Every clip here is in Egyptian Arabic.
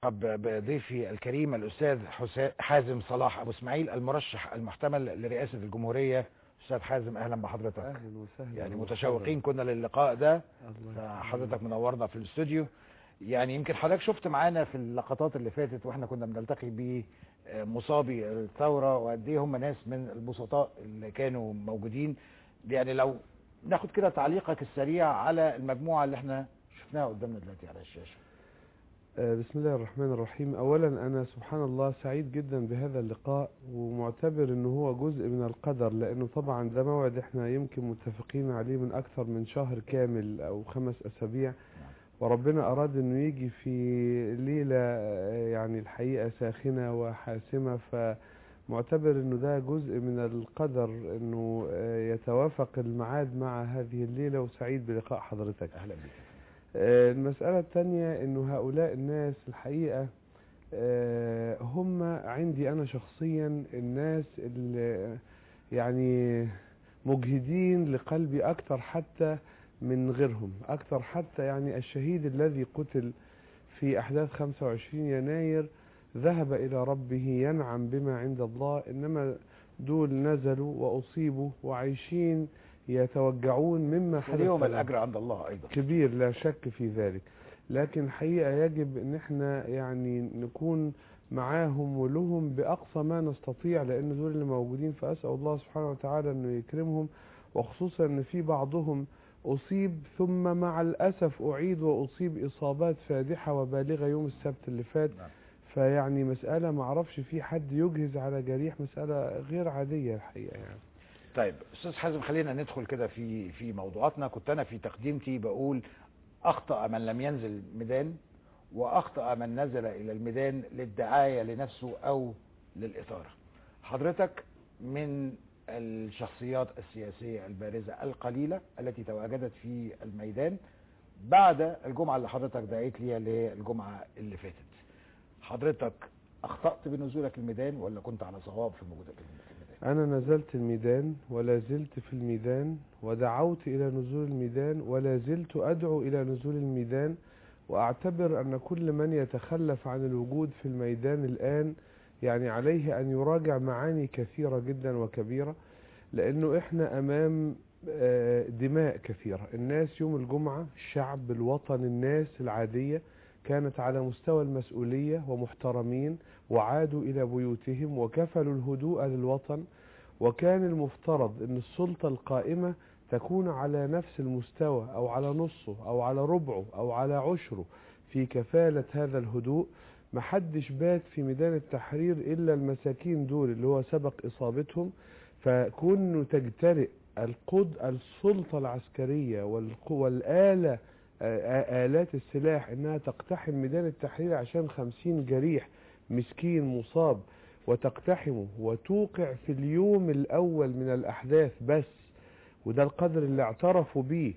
ارحب بضيفي الكريم الاستاذ حسا- حازم صلاح ابو اسماعيل المرشح المحتمل لرئاسه الجمهوريه استاذ حازم اهلا بحضرتك اهلا وسهلا يعني ومرحبا. متشوقين كنا للقاء ده الله فحضرتك منورنا في الاستوديو يعني يمكن حضرتك شفت معانا في اللقطات اللي فاتت واحنا كنا بنلتقي بمصابي الثوره وقد ايه هم ناس من البسطاء اللي كانوا موجودين يعني لو ناخد كده تعليقك السريع على المجموعه اللي احنا شفناها قدامنا دلوقتي على الشاشه آه، بسم الله الرحمن الرحيم اولا انا سبحان الله سعيد جدا بهذا اللقاء ومعتبر انه هو جزء من القدر لانه طبعا ده موعد احنا يمكن متفقين عليه من اكثر من شهر كامل او خمس اسابيع وربنا اراد انه يجي في ليلة آه، يعني الحقيقة ساخنة وحاسمة فمعتبر انه ده جزء من القدر انه آه، يتوافق الميعاد مع هذه الليلة وسعيد بلقاء حضرتك اهلا بك آه، المسألة الثانية انه هؤلاء الناس الحقيقة آه، هم عندي انا شخصيا الناس اللي يعني مجهدين لقلبي اكثر حتى من غيرهم اكثر حتى يعني الشهيد الذي قتل في احداث 25 يناير ذهب الى ربه ينعم بما عند الله انما دول نزلوا واصيبوا وعايشين يتوجعون مما حدث اليوم لهم. الاجر عند الله ايضا كبير لا شك في ذلك لكن الحقيقة يجب ان احنا يعني نكون معاهم ولهم بأقصى ما نستطيع لأن دول اللي موجودين فأسأل الله سبحانه وتعالى أنه يكرمهم وخصوصا أن في بعضهم أصيب ثم مع الأسف أعيد وأصيب إصابات فادحة وبالغة يوم السبت اللي فات نعم. فيعني مسألة معرفش في حد يجهز على جريح مسألة غير عادية الحقيقة يعني طيب استاذ حازم خلينا ندخل كده في في موضوعاتنا كنت انا في تقديمتي بقول اخطا من لم ينزل ميدان واخطا من نزل الى الميدان للدعايه لنفسه او للاثاره حضرتك من الشخصيات السياسيه البارزه القليله التي تواجدت في الميدان بعد الجمعه اللي حضرتك دعيت ليها اللي هي الجمعه اللي فاتت حضرتك اخطات بنزولك الميدان ولا كنت على صواب في وجودك في الميدان أنا نزلت الميدان ولا زلت في الميدان ودعوت إلى نزول الميدان ولا زلت أدعو إلى نزول الميدان وأعتبر أن كل من يتخلف عن الوجود في الميدان الآن يعني عليه أن يراجع معاني كثيرة جدا وكبيرة لأنه إحنا أمام آه، دماء كثيرة الناس يوم الجمعة الشعب الوطن الناس العادية كانت على مستوى المسؤولية ومحترمين وعادوا إلى بيوتهم وكفلوا الهدوء للوطن وكان المفترض أن السلطة القائمة تكون على نفس المستوى أو على نصه أو على ربعه أو على عشره في كفالة هذا الهدوء محدش بات في ميدان التحرير إلا المساكين دول اللي هو سبق إصابتهم فكونه تجترئ القد السلطة العسكرية والق- والآلة آ- آلات السلاح إنها تقتحم ميدان التحرير عشان خمسين جريح مسكين مصاب وتقتحمه وتوقع في اليوم الأول من الأحداث بس وده القدر اللي اعترفوا به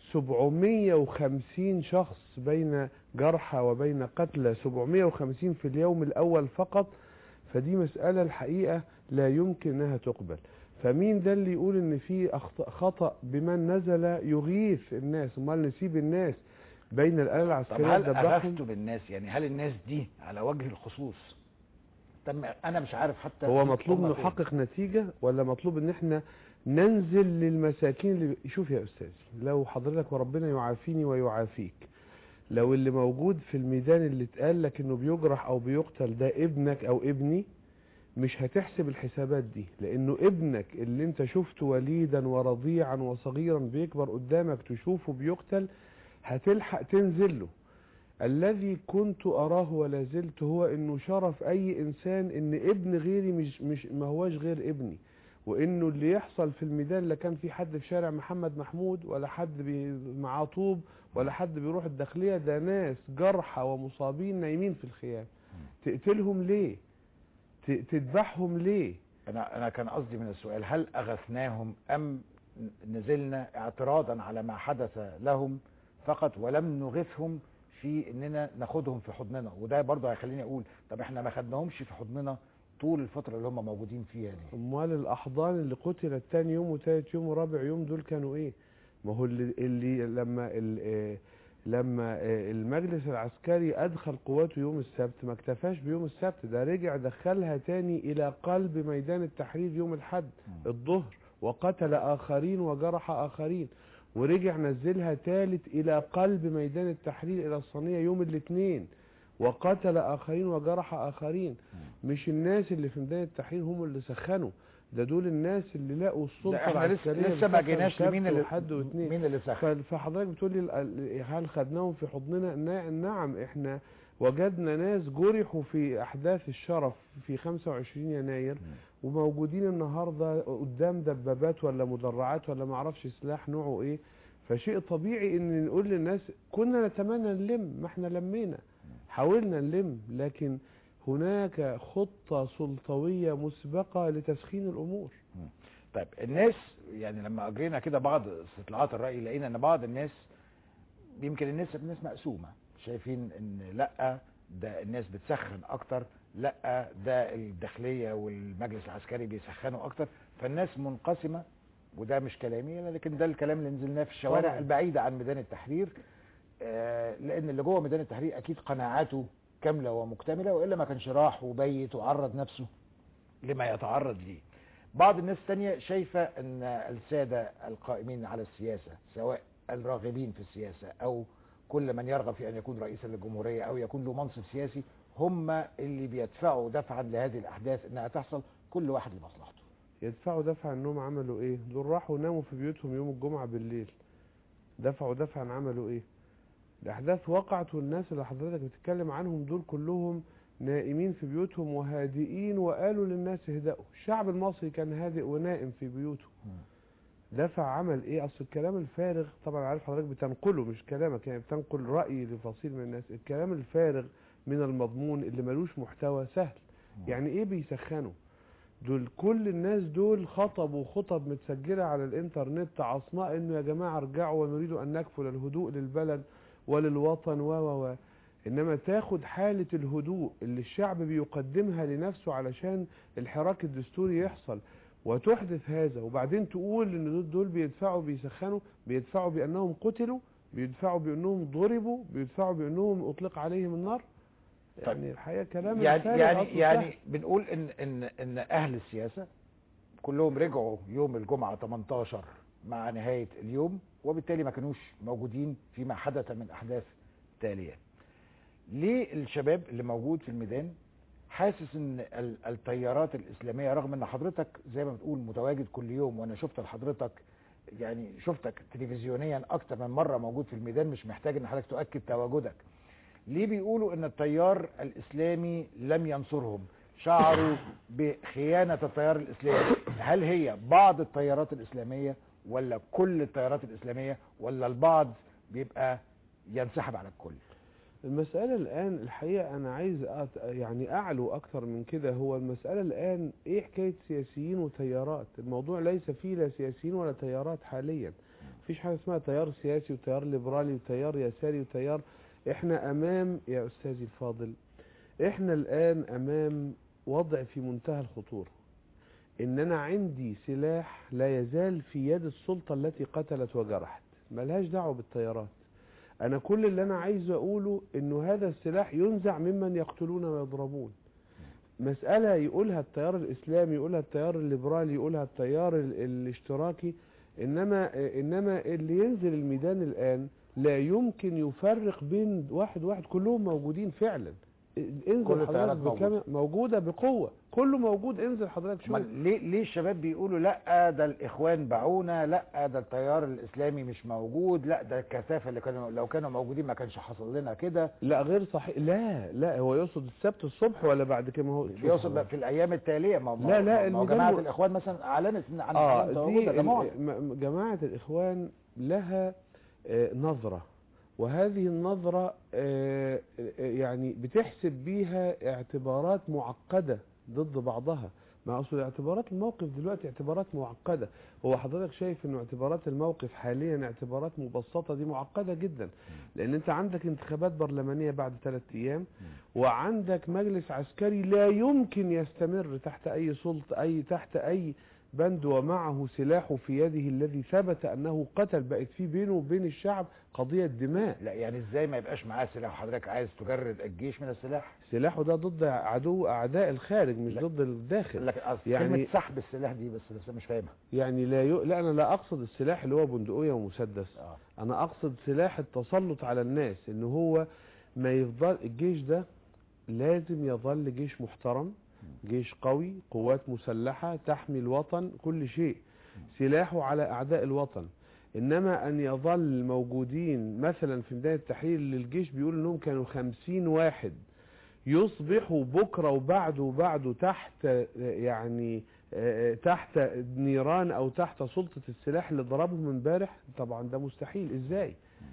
750 شخص بين جرحى وبين قتلى 750 في اليوم الأول فقط فدي مسألة الحقيقة لا يمكن أنها تقبل فمين ده اللي يقول ان في أخط- خطأ بمن نزل يغيث الناس امال نسيب الناس بين الآلة طب العسكرية هل تدبحهم اغثتوا بالناس يعني هل الناس دي على وجه الخصوص تم انا مش عارف حتى هو هم مطلوب فين. نحقق نتيجة ولا مطلوب ان احنا ننزل للمساكين اللي شوف يا استاذ لو حضرتك وربنا يعافيني ويعافيك لو اللي موجود في الميدان اللي اتقال لك انه بيجرح او بيقتل ده ابنك او ابني مش هتحسب الحسابات دي لانه ابنك اللي انت شفته وليدا ورضيعا وصغيرا بيكبر قدامك تشوفه بيقتل هتلحق تنزل له الذي كنت أراه ولا زلت هو أنه شرف أي إنسان أن ابن غيري مش, مش ما هواش غير ابني وأنه اللي يحصل في الميدان لا كان في حد في شارع محمد محمود ولا حد بي معاه طوب ولا حد بيروح الداخلية ده ناس جرحى ومصابين نايمين في الخيام تقتلهم ليه ت- تذبحهم ليه انا انا كان قصدي من السؤال هل اغثناهم ام نزلنا اعتراضا على ما حدث لهم فقط ولم نغثهم في اننا ناخدهم في حضننا وده برضه هيخليني اقول طب احنا ما خدناهمش في حضننا طول الفتره اللي هم موجودين فيها دي امال الاحضان اللي قتلت تاني يوم وتالت يوم ورابع يوم دول كانوا ايه ما هو اللي, اللي لما ال- آه، لما آه، المجلس العسكري ادخل قواته يوم السبت ما اكتفاش بيوم السبت ده رجع دخلها تاني الى قلب ميدان التحرير يوم الحد الظهر وقتل آخرين وجرح آخرين ورجع نزلها تالت إلى قلب ميدان التحرير إلى الصينية يوم الاثنين وقتل آخرين وجرح آخرين مش الناس اللي في ميدان التحرير هم اللي سخنوا ده دول الناس اللي لقوا السلطة ده احنا لسه العسكرية لسه ما بتسخن جيناش سبت لمين اللي وحد واثنين مين اللي سخن ف- فحضرتك بتقول لي ال- ال- هل خدناهم في حضننا نا- نعم احنا وجدنا ناس جرحوا في احداث الشرف في 25 يناير وموجودين النهارده قدام دبابات ولا مدرعات ولا ما اعرفش سلاح نوعه ايه فشيء طبيعي ان نقول للناس كنا نتمنى نلم ما احنا لمينا حاولنا نلم لكن هناك خطة سلطوية مسبقة لتسخين الامور طيب الناس يعني لما اجرينا كده بعض استطلاعات الرأي لقينا ان بعض الناس يمكن الناس الناس مقسومة شايفين ان لا ده الناس بتسخن اكتر لا ده الداخلية والمجلس العسكري بيسخنوا اكتر فالناس منقسمة وده مش كلامي لكن ده الكلام اللي نزلناه في الشوارع طبعاً. البعيدة عن ميدان التحرير آه، لان اللي جوه ميدان التحرير اكيد قناعاته كاملة ومكتملة والا ما كانش راح وبيت وعرض نفسه لما يتعرض ليه بعض الناس التانية شايفة ان السادة القائمين على السياسة سواء الراغبين في السياسة او كل من يرغب في ان يكون رئيسا للجمهورية او يكون له منصب سياسي هم اللي بيدفعوا دفعا لهذه الاحداث انها تحصل كل واحد لمصلحته يدفعوا دفع انهم عملوا ايه دول راحوا ناموا في بيوتهم يوم الجمعة بالليل دفعوا دفعا عملوا ايه الاحداث وقعت والناس اللي حضرتك بتتكلم عنهم دول كلهم نائمين في بيوتهم وهادئين وقالوا للناس اهدأوا الشعب المصري كان هادئ ونائم في بيوته دفع عمل ايه اصل الكلام الفارغ طبعا عارف حضرتك بتنقله مش كلامك يعني بتنقل رأي لفصيل من الناس الكلام الفارغ من المضمون اللي ملوش محتوى سهل يعني ايه بيسخنوا دول كل الناس دول خطبوا خطب متسجلة على الانترنت عصماء انه يا جماعة ارجعوا ونريد ان نكفل الهدوء للبلد وللوطن و و و انما تاخد حالة الهدوء اللي الشعب بيقدمها لنفسه علشان الحراك الدستوري يحصل وتحدث هذا وبعدين تقول ان دول, دول بيدفعوا بيسخنوا بيدفعوا بانهم قتلوا بيدفعوا بانهم ضربوا بيدفعوا بانهم اطلق عليهم النار طيب. يعني الحقيقة كلام يعني الفارغ يعني أصله يعني سهل. بنقول ان ان ان اهل السياسه كلهم رجعوا يوم الجمعه 18 مع نهايه اليوم وبالتالي ما كانوش موجودين فيما حدث من احداث تاليه. ليه الشباب اللي موجود في الميدان حاسس ان ال- التيارات الاسلاميه رغم ان حضرتك زي ما بتقول متواجد كل يوم وانا شفت لحضرتك يعني شفتك تلفزيونيا اكتر من مره موجود في الميدان مش محتاج ان حضرتك تؤكد تواجدك. ليه بيقولوا ان التيار الاسلامي لم ينصرهم شعروا بخيانة التيار الاسلامي هل هي بعض التيارات الاسلامية ولا كل التيارات الاسلامية ولا البعض بيبقى ينسحب على الكل المسألة الآن الحقيقة أنا عايز أت... يعني أعلو أكثر من كده هو المسألة الآن إيه حكاية سياسيين وتيارات الموضوع ليس فيه لا سياسيين ولا تيارات حاليا مفيش حاجة اسمها تيار سياسي وتيار ليبرالي وتيار يساري وتيار إحنا أمام يا أستاذي الفاضل إحنا الآن أمام وضع في منتهى الخطورة إن أنا عندي سلاح لا يزال في يد السلطة التي قتلت وجرحت ملهاش دعوة بالتيارات انا كل اللي انا عايز اقوله انه هذا السلاح ينزع ممن يقتلون ويضربون مسألة يقولها التيار الاسلامي يقولها التيار الليبرالي يقولها التيار ال- الاشتراكي انما انما اللي ينزل الميدان الان لا يمكن يفرق بين واحد واحد كلهم موجودين فعلا كل انزل التيارات حضرتك بكام موجودة بقوة كله موجود انزل حضرتك شوف امال ليه ليه الشباب بيقولوا لا ده الاخوان باعونا لا ده التيار الاسلامي مش موجود لا ده الكثافه اللي كانوا لو كانوا موجودين ما كانش حصل لنا كده لا غير صحيح لا لا هو يقصد السبت الصبح ولا بعد كده ما هو شوف بيوصل حضرتك. بقى في الايام التاليه ما ما- لا، لا، ما هو الميدان جماعه و- الاخوان مثلا اعلنت ان عن اه عدم دي تواجدها ده معلن. ال- م- جماعة الإخوان لها آه، نظرة وهذه النظرة آه، آه، يعني بتحسب بيها اعتبارات معقدة ضد بعضها ما أصل اعتبارات الموقف دلوقتي اعتبارات معقدة هو حضرتك شايف انه اعتبارات الموقف حاليا اعتبارات مبسطة دي معقدة جدا لان انت عندك انتخابات برلمانية بعد ثلاثة ايام وعندك مجلس عسكري لا يمكن يستمر تحت اي سلطة اي تحت اي بند ومعه سلاحه في يده الذي ثبت أنه قتل بقت في بينه وبين الشعب قضية دماء لا يعني ازاي ما يبقاش معاه سلاح وحضرتك عايز تجرد الجيش من السلاح سلاحه ده ضد عدو أعداء الخارج مش لا. ضد الداخل لكن أصل يعني- كلمة سحب السلاح دي بس بس مش فاهمها يعني لا ي... لا أنا لا أقصد السلاح اللي هو بندقية ومسدس اه انا اقصد سلاح التسلط على الناس ان هو ما يفضل الجيش ده لازم يظل جيش محترم جيش قوي قوات مسلحة تحمي الوطن كل شيء سلاحه على اعداء الوطن انما ان يظل موجودين مثلا في بداية التحرير للجيش بيقول انهم كانوا خمسين واحد يصبحوا بكرة وبعده وبعده تحت آه، يعني آه، تحت نيران او تحت سلطة السلاح اللي ضربهم امبارح طبعا ده مستحيل ازاي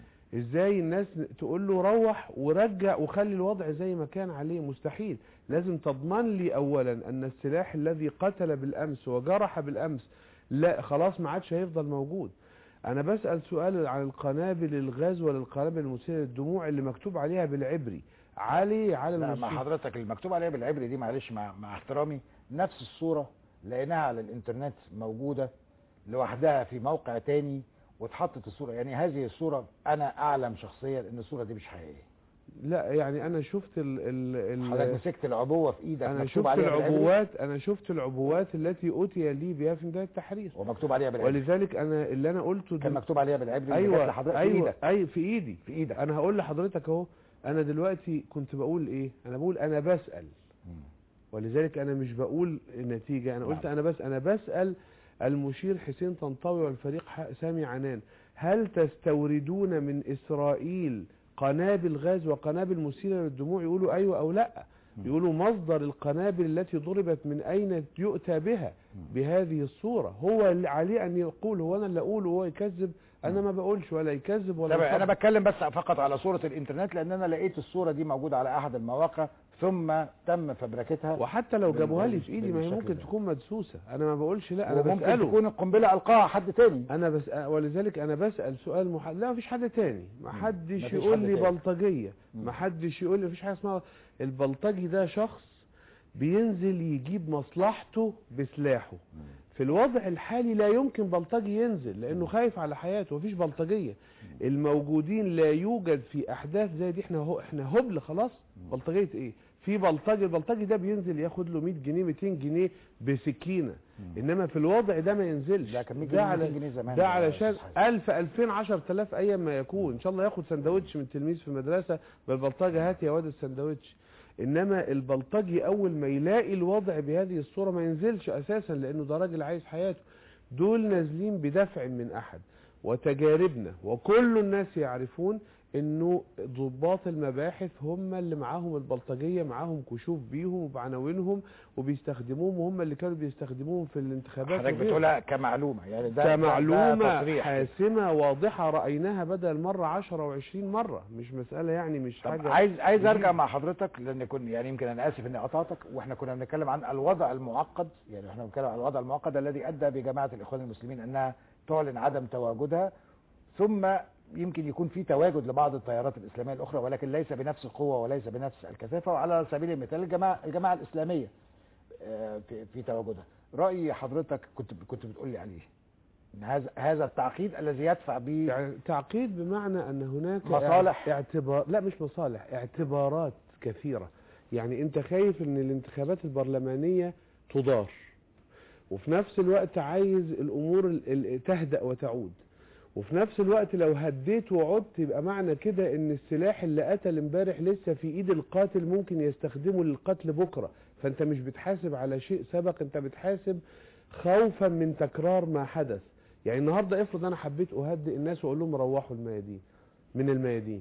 ازاي الناس تقول له روح ورجع وخلي الوضع زي ما كان عليه مستحيل لازم تضمن لي اولا ان السلاح الذي قتل بالامس وجرح بالامس لا خلاص ما عادش هيفضل موجود انا بسأل سؤال عن القنابل الغاز ولا القنابل المثيرة للدموع اللي مكتوب عليها بالعبري علي على لا مع المسلمين حضرتك المكتوب عليها بالعبري دي معلش مع, مع احترامي نفس الصورة لقيناها على الانترنت موجودة لوحدها في موقع تاني واتحطت الصورة يعني هذه الصورة انا اعلم شخصيا ان الصورة دي مش حقيقية لا يعني انا شفت ال ال حضرتك ال مسكت العبوة في ايدك انا مكتوب شفت عليها بالعبري العبوات انا شفت العبوات التي اتي لي بها في بداية التحرير ومكتوب عليها بالعبري ولذلك انا اللي انا قلته كان دل- مكتوب عليها بالعبري اللي جات ايوه لحضرتك في ايوه ايدك ايوه في ايدي في ايدك انا هقول لحضرتك اهو انا دلوقتي كنت بقول ايه انا بقول انا بسأل مم. ولذلك انا مش بقول النتيجة انا قلت نعم. انا بس انا بسأل المشير حسين طنطاوي والفريق ح- سامي عنان هل تستوردون من اسرائيل قنابل غاز وقنابل مثيرة للدموع يقولوا ايوه او لا مم. يقولوا مصدر القنابل التي ضربت من اين يؤتى بها مم. بهذه الصورة هو اللي عليه ان يقول هو انا اللي اقول وهو يكذب انا ما بقولش ولا يكذب ولا طب انا يصدق. بتكلم بس فقط على صورة الانترنت لان انا لقيت الصورة دي موجودة على احد المواقع ثم تم فبركتها وحتى لو بال- جابوها لي بال- في ايدي ما هي بالشكل ممكن ده. تكون مدسوسة انا ما بقولش لا انا وممكن بسأله تكون القنبلة القاها حد تاني انا بس ولذلك انا بسأل سؤال مح... لا مفيش حد تاني ما مم. حدش مفيش يقول حد لي تاني. بلطجية مم. ما حدش يقول لي مفيش حاجة اسمها البلطجي ده شخص بينزل يجيب مصلحته بسلاحه في الوضع الحالي لا يمكن بلطجي ينزل لانه خايف على حياته مفيش بلطجية الموجودين لا يوجد في احداث زي دي احنا هو احنا هبل خلاص بلطجية ايه في بلطجي البلطجي ده بينزل ياخد له 100 جنيه 200 جنيه بسكينة انما في الوضع ده ما ينزلش ده كان 100 ده جنيه على 200 جنيه زمان ده يا علشان أستاذ حازم. 1000 2000 10000 ايام ما يكون ان شاء الله ياخد سندوتش من تلميذ في مدرسة بالبلطجة هات يا واد السندوتش انما البلطجي اول ما يلاقي الوضع بهذه الصورة ما ينزلش اساسا لانه ده راجل عايز حياته دول نازلين بدفع من احد وتجاربنا وكل الناس يعرفون انه ضباط المباحث هم اللي معاهم البلطجية معاهم كشوف بيهم وبعناوينهم وبيستخدموهم وهم اللي كانوا بيستخدموهم في الانتخابات حضرتك وغيره. بتقولها كمعلومة يعني ده ده- ده كمعلومة تصريح حاسمة واضحة رأيناها بدل مرة عشرة وعشرين مرة مش مسألة يعني مش طب حاجة عايز عايز جديدة. ارجع مع حضرتك لان كن يعني يمكن انا اسف اني قطعتك واحنا كنا بنتكلم عن الوضع المعقد يعني احنا بنتكلم عن الوضع المعقد الذي ادى بجماعه الاخوان المسلمين انها تعلن عدم تواجدها ثم يمكن يكون في تواجد لبعض التيارات الاسلاميه الاخرى ولكن ليس بنفس القوه وليس بنفس الكثافه وعلى سبيل المثال الجماعه الجماعه الاسلاميه آه، في في تواجدها راي حضرتك كنت كنت بتقول لي عليه إن هذا هذا التعقيد الذي يدفع به يعني تعقيد بمعنى ان هناك مصالح. اعتبار لا مش مصالح اعتبارات كثيرة يعني انت خايف ان الانتخابات البرلمانية تدار وفي نفس الوقت عايز الامور ال- ال- تهدأ وتعود وفي نفس الوقت لو هديت وعدت يبقى معنى كده ان السلاح اللي قتل امبارح لسه في ايد القاتل ممكن يستخدمه للقتل بكرة فانت مش بتحاسب على شيء سبق انت بتحاسب خوفا من تكرار ما حدث يعني النهاردة افرض انا حبيت اهدئ الناس واقول لهم روحوا الميادين من الميادين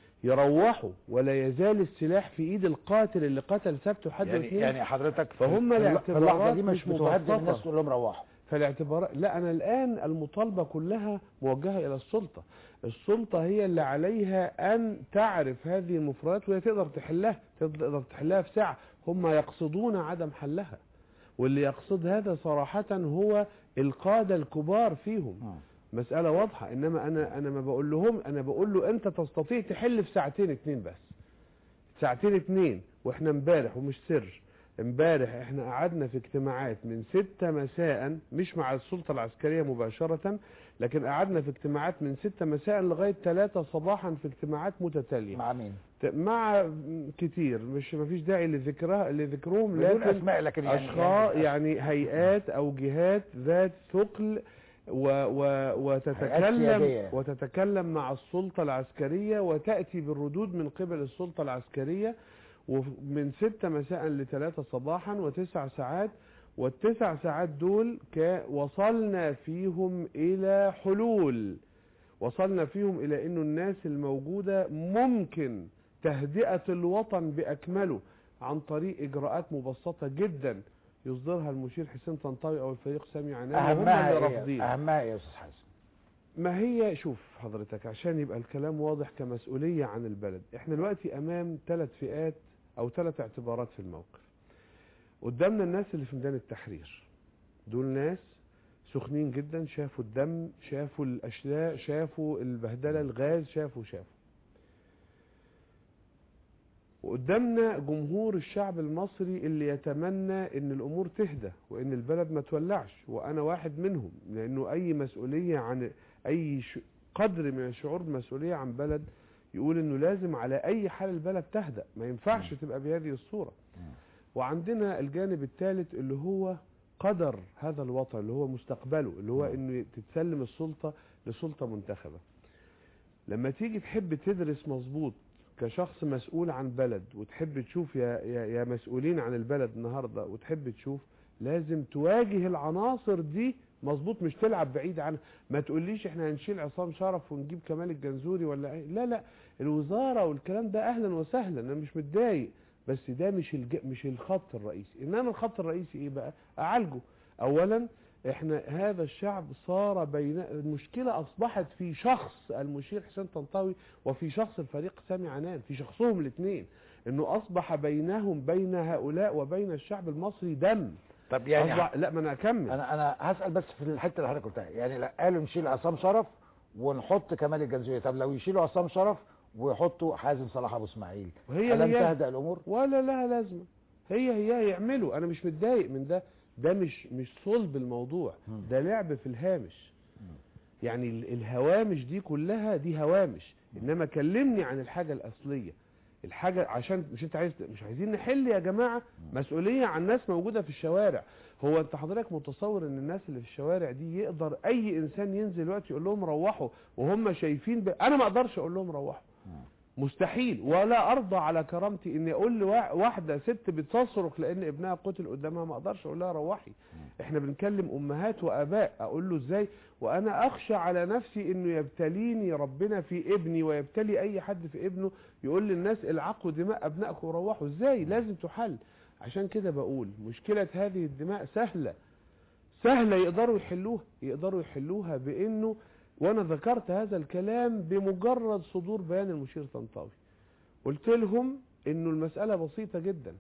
يروحوا ولا يزال السلاح في ايد القاتل اللي قتل سبته حد يعني واثنين يعني حضرتك فهم في الل- في الاعتبارات اللحظه دي مش مش بتهدد مبسطة. الناس تقول لهم روحوا فالاعتبار لا انا الان المطالبة كلها موجهة الى السلطة السلطة هي اللي عليها ان تعرف هذه المفردات وهي تقدر تحلها تقدر تحلها في ساعة هم يقصدون عدم حلها واللي يقصد هذا صراحة هو القادة الكبار فيهم مسألة واضحة انما انا انا ما بقول لهم انا بقول له انت تستطيع تحل في ساعتين اتنين بس ساعتين اتنين واحنا امبارح ومش سر امبارح احنا قعدنا في اجتماعات من ستة مساء مش مع السلطة العسكرية مباشرة لكن قعدنا في اجتماعات من ستة مساء لغاية ثلاثة صباحا في اجتماعات متتالية مع مين مع كتير مش مفيش داعي لذكرها لذكرهم بدون لكن اسماء لكن يعني اشخاص يعني يعني هيئات او جهات ذات ثقل و و هيئات وتتكلم سيادية. وتتكلم مع السلطة العسكرية وتأتي بالردود من قبل السلطة العسكرية ومن ستة مساء لثلاثة صباحا وتسع ساعات والتسع ساعات دول كا- وصلنا فيهم إلى حلول وصلنا فيهم إلى أنه الناس الموجودة ممكن تهدئة الوطن بأكمله عن طريق إجراءات مبسطة جدا يصدرها المشير حسين طنطاوي أو الفريق سامي عنان وهم اهمها اللي ايه رافضين اهمها ايه يا استاذ حازم ما هي شوف حضرتك عشان يبقى الكلام واضح كمسؤولية عن البلد احنا دلوقتي امام ثلاث فئات او ثلاث اعتبارات في الموقف قدامنا الناس اللي في ميدان التحرير دول ناس سخنين جدا شافوا الدم شافوا الاشلاء شافوا البهدلة الغاز شافوا شافوا وقدامنا جمهور الشعب المصري اللي يتمنى ان الامور تهدى وان البلد ما تولعش وانا واحد منهم لانه اي مسؤولية عن اي ش... قدر من الشعور بالمسؤولية عن بلد يقول انه لازم على اي حال البلد تهدأ ما ينفعش تبقى بهذه الصورة وعندنا الجانب الثالث اللي هو قدر هذا الوطن اللي هو مستقبله اللي هو انه تتسلم السلطة لسلطة منتخبة لما تيجي تحب تدرس مظبوط كشخص مسؤول عن بلد وتحب تشوف يا, يا, يا مسؤولين عن البلد النهاردة وتحب تشوف لازم تواجه العناصر دي مظبوط مش تلعب بعيد عنها ما تقوليش احنا هنشيل عصام شرف ونجيب كمال الجنزوري ولا ايه لا لا الوزارة والكلام ده اهلا وسهلا انا مش متضايق بس ده مش الج... مش الخط الرئيسي انما الخط الرئيسي ايه بقى اعالجه اولا احنا هذا الشعب صار بين المشكلة اصبحت في شخص المشير حسين طنطاوي وفي شخص الفريق سامي عنان في شخصهم الاثنين انه اصبح بينهم بين هؤلاء وبين الشعب المصري دم طب يعني أصبح... لا ما انا اكمل انا انا هسال بس في الحته اللي حضرتك قلتها يعني لا قالوا نشيل عصام شرف ونحط كمال الجنزوري طب لو يشيلوا عصام شرف ويحطوا حازم صلاح ابو اسماعيل وهي ألم هي تهدأ الامور ولا لها لازمه هي هي يعملوا انا مش متضايق من ده ده مش مش صلب الموضوع مم. ده لعب في الهامش يعني ال- الهوامش دي كلها دي هوامش انما كلمني عن الحاجه الاصليه الحاجه عشان مش انت عايز مش عايزين نحل يا جماعه مسؤوليه عن ناس موجوده في الشوارع هو انت حضرتك متصور ان الناس اللي في الشوارع دي يقدر اي انسان ينزل دلوقتي يقول لهم روحوا وهم شايفين ب... انا ما اقدرش اقول لهم روحوا مستحيل ولا ارضى على كرامتي اني اقول لوا- واحده ست بتصرخ لان ابنها قتل قدامها ما اقدرش اقول لها روحي احنا بنكلم امهات واباء اقول له ازاي وانا اخشى على نفسي انه يبتليني ربنا في ابني ويبتلي اي حد في ابنه يقول للناس العقوا دماء ابنائكم وروحوا ازاي لازم تحل عشان كده بقول مشكله هذه الدماء سهله سهله يقدروا يحلوها يقدروا يحلوها بانه وانا ذكرت هذا الكلام بمجرد صدور بيان المشير طنطاوي قلت لهم انه المسألة بسيطة جدا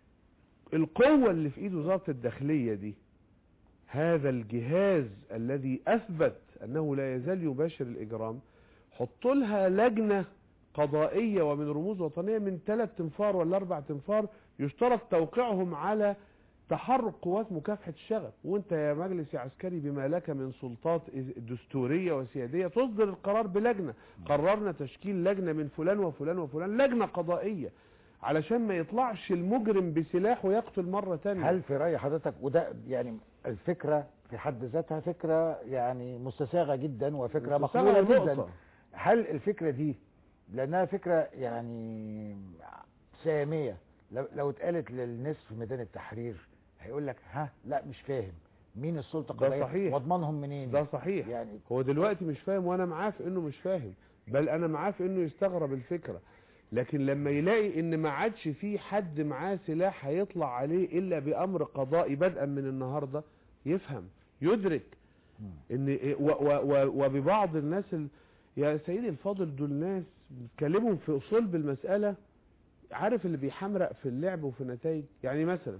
القوة اللي في ايد وزارة الداخلية دي هذا الجهاز الذي اثبت انه لا يزال يباشر الاجرام حط لها لجنة قضائية ومن رموز وطنية من ثلاث تنفار ولا اربع تنفار يشترط توقيعهم على تحرك قوات مكافحة الشغب وانت يا مجلس يا عسكري بما لك من سلطات دستورية وسيادية تصدر القرار بلجنة قررنا تشكيل لجنة من فلان وفلان وفلان لجنة قضائية علشان ما يطلعش المجرم بسلاح ويقتل مرة تانية هل في راي حضرتك وده يعني الفكره في حد ذاتها فكره يعني مستساغه جدا وفكره مستساغة مقبوله نقطة. جدا هل الفكره دي لانها فكره يعني ساميه لو, لو اتقالت للناس في ميدان التحرير هيقول لك ها لا مش فاهم مين السلطه ده القضائيه صحيح. واضمنهم منين ده صحيح يعني هو دلوقتي مش فاهم وانا معاه في انه مش فاهم بل انا معاه في انه يستغرب الفكرة لكن لما يلاقي ان ما عادش في حد معاه سلاح هيطلع عليه الا بامر قضائي بدءا من النهاردة يفهم يدرك ان و و و وببعض الناس ال... يا سيدي الفاضل دول ناس بيتكلموا في صلب المسألة عارف اللي بيحمرق في اللعب وفي النتائج يعني مثلا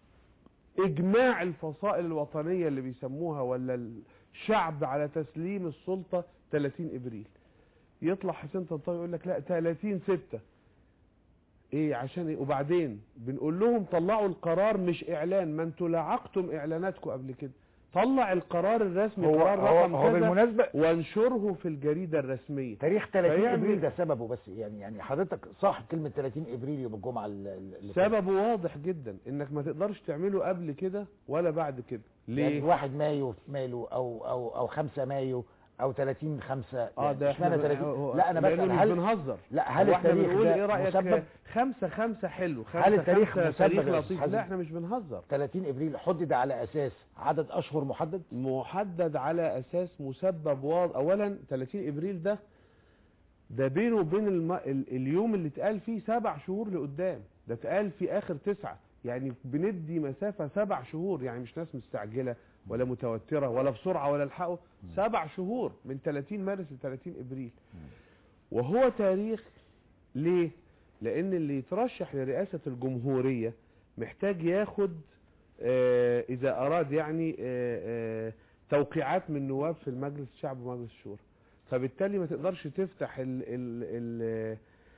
اجماع الفصائل الوطنية اللي بيسموها ولا الشعب على تسليم السلطة 30 ابريل يطلع حسين طنطاوي يقول لك لا 30 ستة ايه عشان ايه وبعدين بنقول لهم طلعوا القرار مش اعلان ما انتوا لعقتم اعلاناتكم قبل كده طلع القرار الرسمي هو قرار هو, رقم هو كذا بالمناسبه وانشره في الجريدة الرسمية تاريخ 30 فيعمل- ابريل ده سببه بس يعني يعني حضرتك صح كلمه 30 ابريل يوم الجمعه ال- ال- اللي فاتت. سببه واضح جدا انك ما تقدرش تعمله قبل كده ولا بعد كده يعني ليه 1 مايو ماله او او او 5 مايو او 30 5 اه ده احنا اشمعنى بن- 30 هو- لا انا لأنه بسال مش هل بنهزر لا هل هو احنا التاريخ بنقول ده ايه رايك مسبب خمسة خمسة حلو خمسة هل التاريخ خمسة مسبب تاريخ يا لطيف أستاذ لا احنا مش بنهزر 30 ابريل حدد على اساس عدد اشهر محدد محدد على اساس مسبب واضح اولا 30 ابريل ده ده بينه وبين الم... ال... اليوم اللي اتقال فيه سبع شهور لقدام ده اتقال في اخر تسعة يعني بندي مسافة سبع شهور يعني مش ناس مستعجلة ولا متوترة ولا بسرعة ولا الحقوا سبع شهور من 30 مارس ل 30 ابريل وهو تاريخ ليه لان اللي يترشح لرئاسة الجمهورية محتاج ياخد آه اذا اراد يعني آه آه توقيعات من نواب في المجلس الشعب ومجلس الشورى فبالتالي ما تقدرش تفتح ال ال ال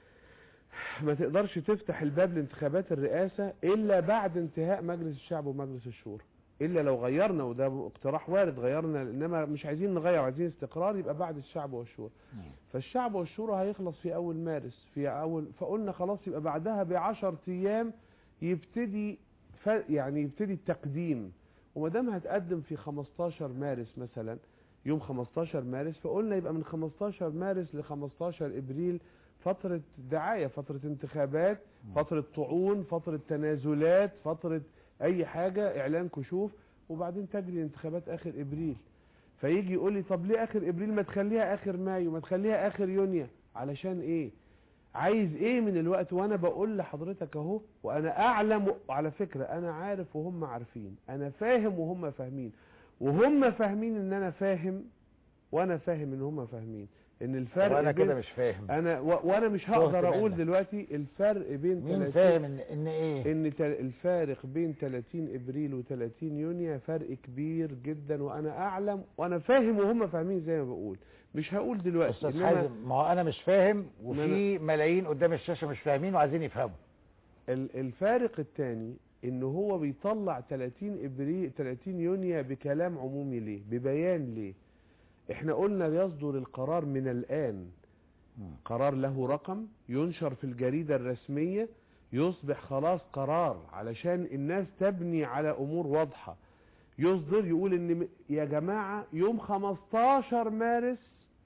ما تقدرش تفتح الباب لانتخابات الرئاسة الا بعد انتهاء مجلس الشعب ومجلس الشورى الا لو غيرنا وده اقتراح وارد غيرنا انما مش عايزين نغير عايزين استقرار يبقى بعد الشعب والشورى فالشعب والشورى هيخلص في اول مارس في اول فقلنا خلاص يبقى بعدها بعشر ايام يبتدي ف... يعني يبتدي التقديم وما دام هتقدم في 15 مارس مثلا يوم 15 مارس فقلنا يبقى من 15 مارس ل 15 ابريل فترة دعاية فترة انتخابات فترة طعون فترة تنازلات فترة اي حاجة اعلان كشوف وبعدين تجري انتخابات اخر ابريل فيجي يقول لي طب ليه اخر ابريل ما تخليها اخر مايو ما تخليها اخر يونيو علشان ايه عايز ايه من الوقت وانا بقول لحضرتك اهو وانا اعلم على فكرة انا عارف وهم عارفين انا فاهم وهم فاهمين وهم فاهمين ان انا فاهم وانا فاهم ان هم فاهمين ان الفرق وانا بين كده مش فاهم انا و... وانا مش تهت هقدر اقول منك. دلوقتي الفرق بين مين 30 فاهم ان ان ايه ان تل- الفارق بين 30 ابريل و30 يونيو فرق كبير جدا وانا اعلم وانا فاهم وهم فاهمين زي ما بقول مش هقول دلوقتي استاذ إنما حازم ما هو انا مش فاهم ما وفي ملايين قدام الشاشه مش فاهمين وعايزين يفهموا ال- الفارق الثاني ان هو بيطلع 30 ابريل 30 يونيو بكلام عمومي ليه ببيان ليه احنا قلنا يصدر القرار من الان قرار له رقم ينشر في الجريدة الرسمية يصبح خلاص قرار علشان الناس تبني على امور واضحة يصدر يقول ان م- يا جماعة يوم 15 مارس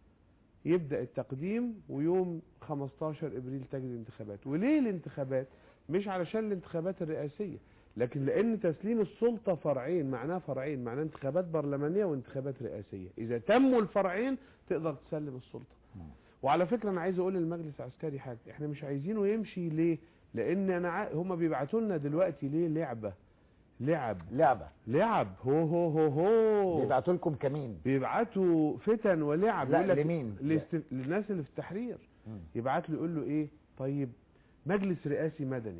يبدأ التقديم ويوم 15 ابريل تجري الانتخابات وليه الانتخابات مش علشان الانتخابات الرئاسية لكن لان تسليم السلطة فرعين معناه فرعين معناه انتخابات برلمانية وانتخابات رئاسية اذا تموا الفرعين تقدر تسلم السلطة وعلى فكرة انا عايز اقول للمجلس العسكري حاجة احنا مش عايزينه يمشي ليه لان انا ع... هم بيبعتوا لنا دلوقتي ليه لعبة لعب لعبه لعب هو هو هو هو بيبعتوا لكم كمين بيبعتوا فتن ولعب لا، يقول لك لمين؟ لست... للناس اللي في التحرير يبعت له يقول له ايه طيب مجلس رئاسي مدني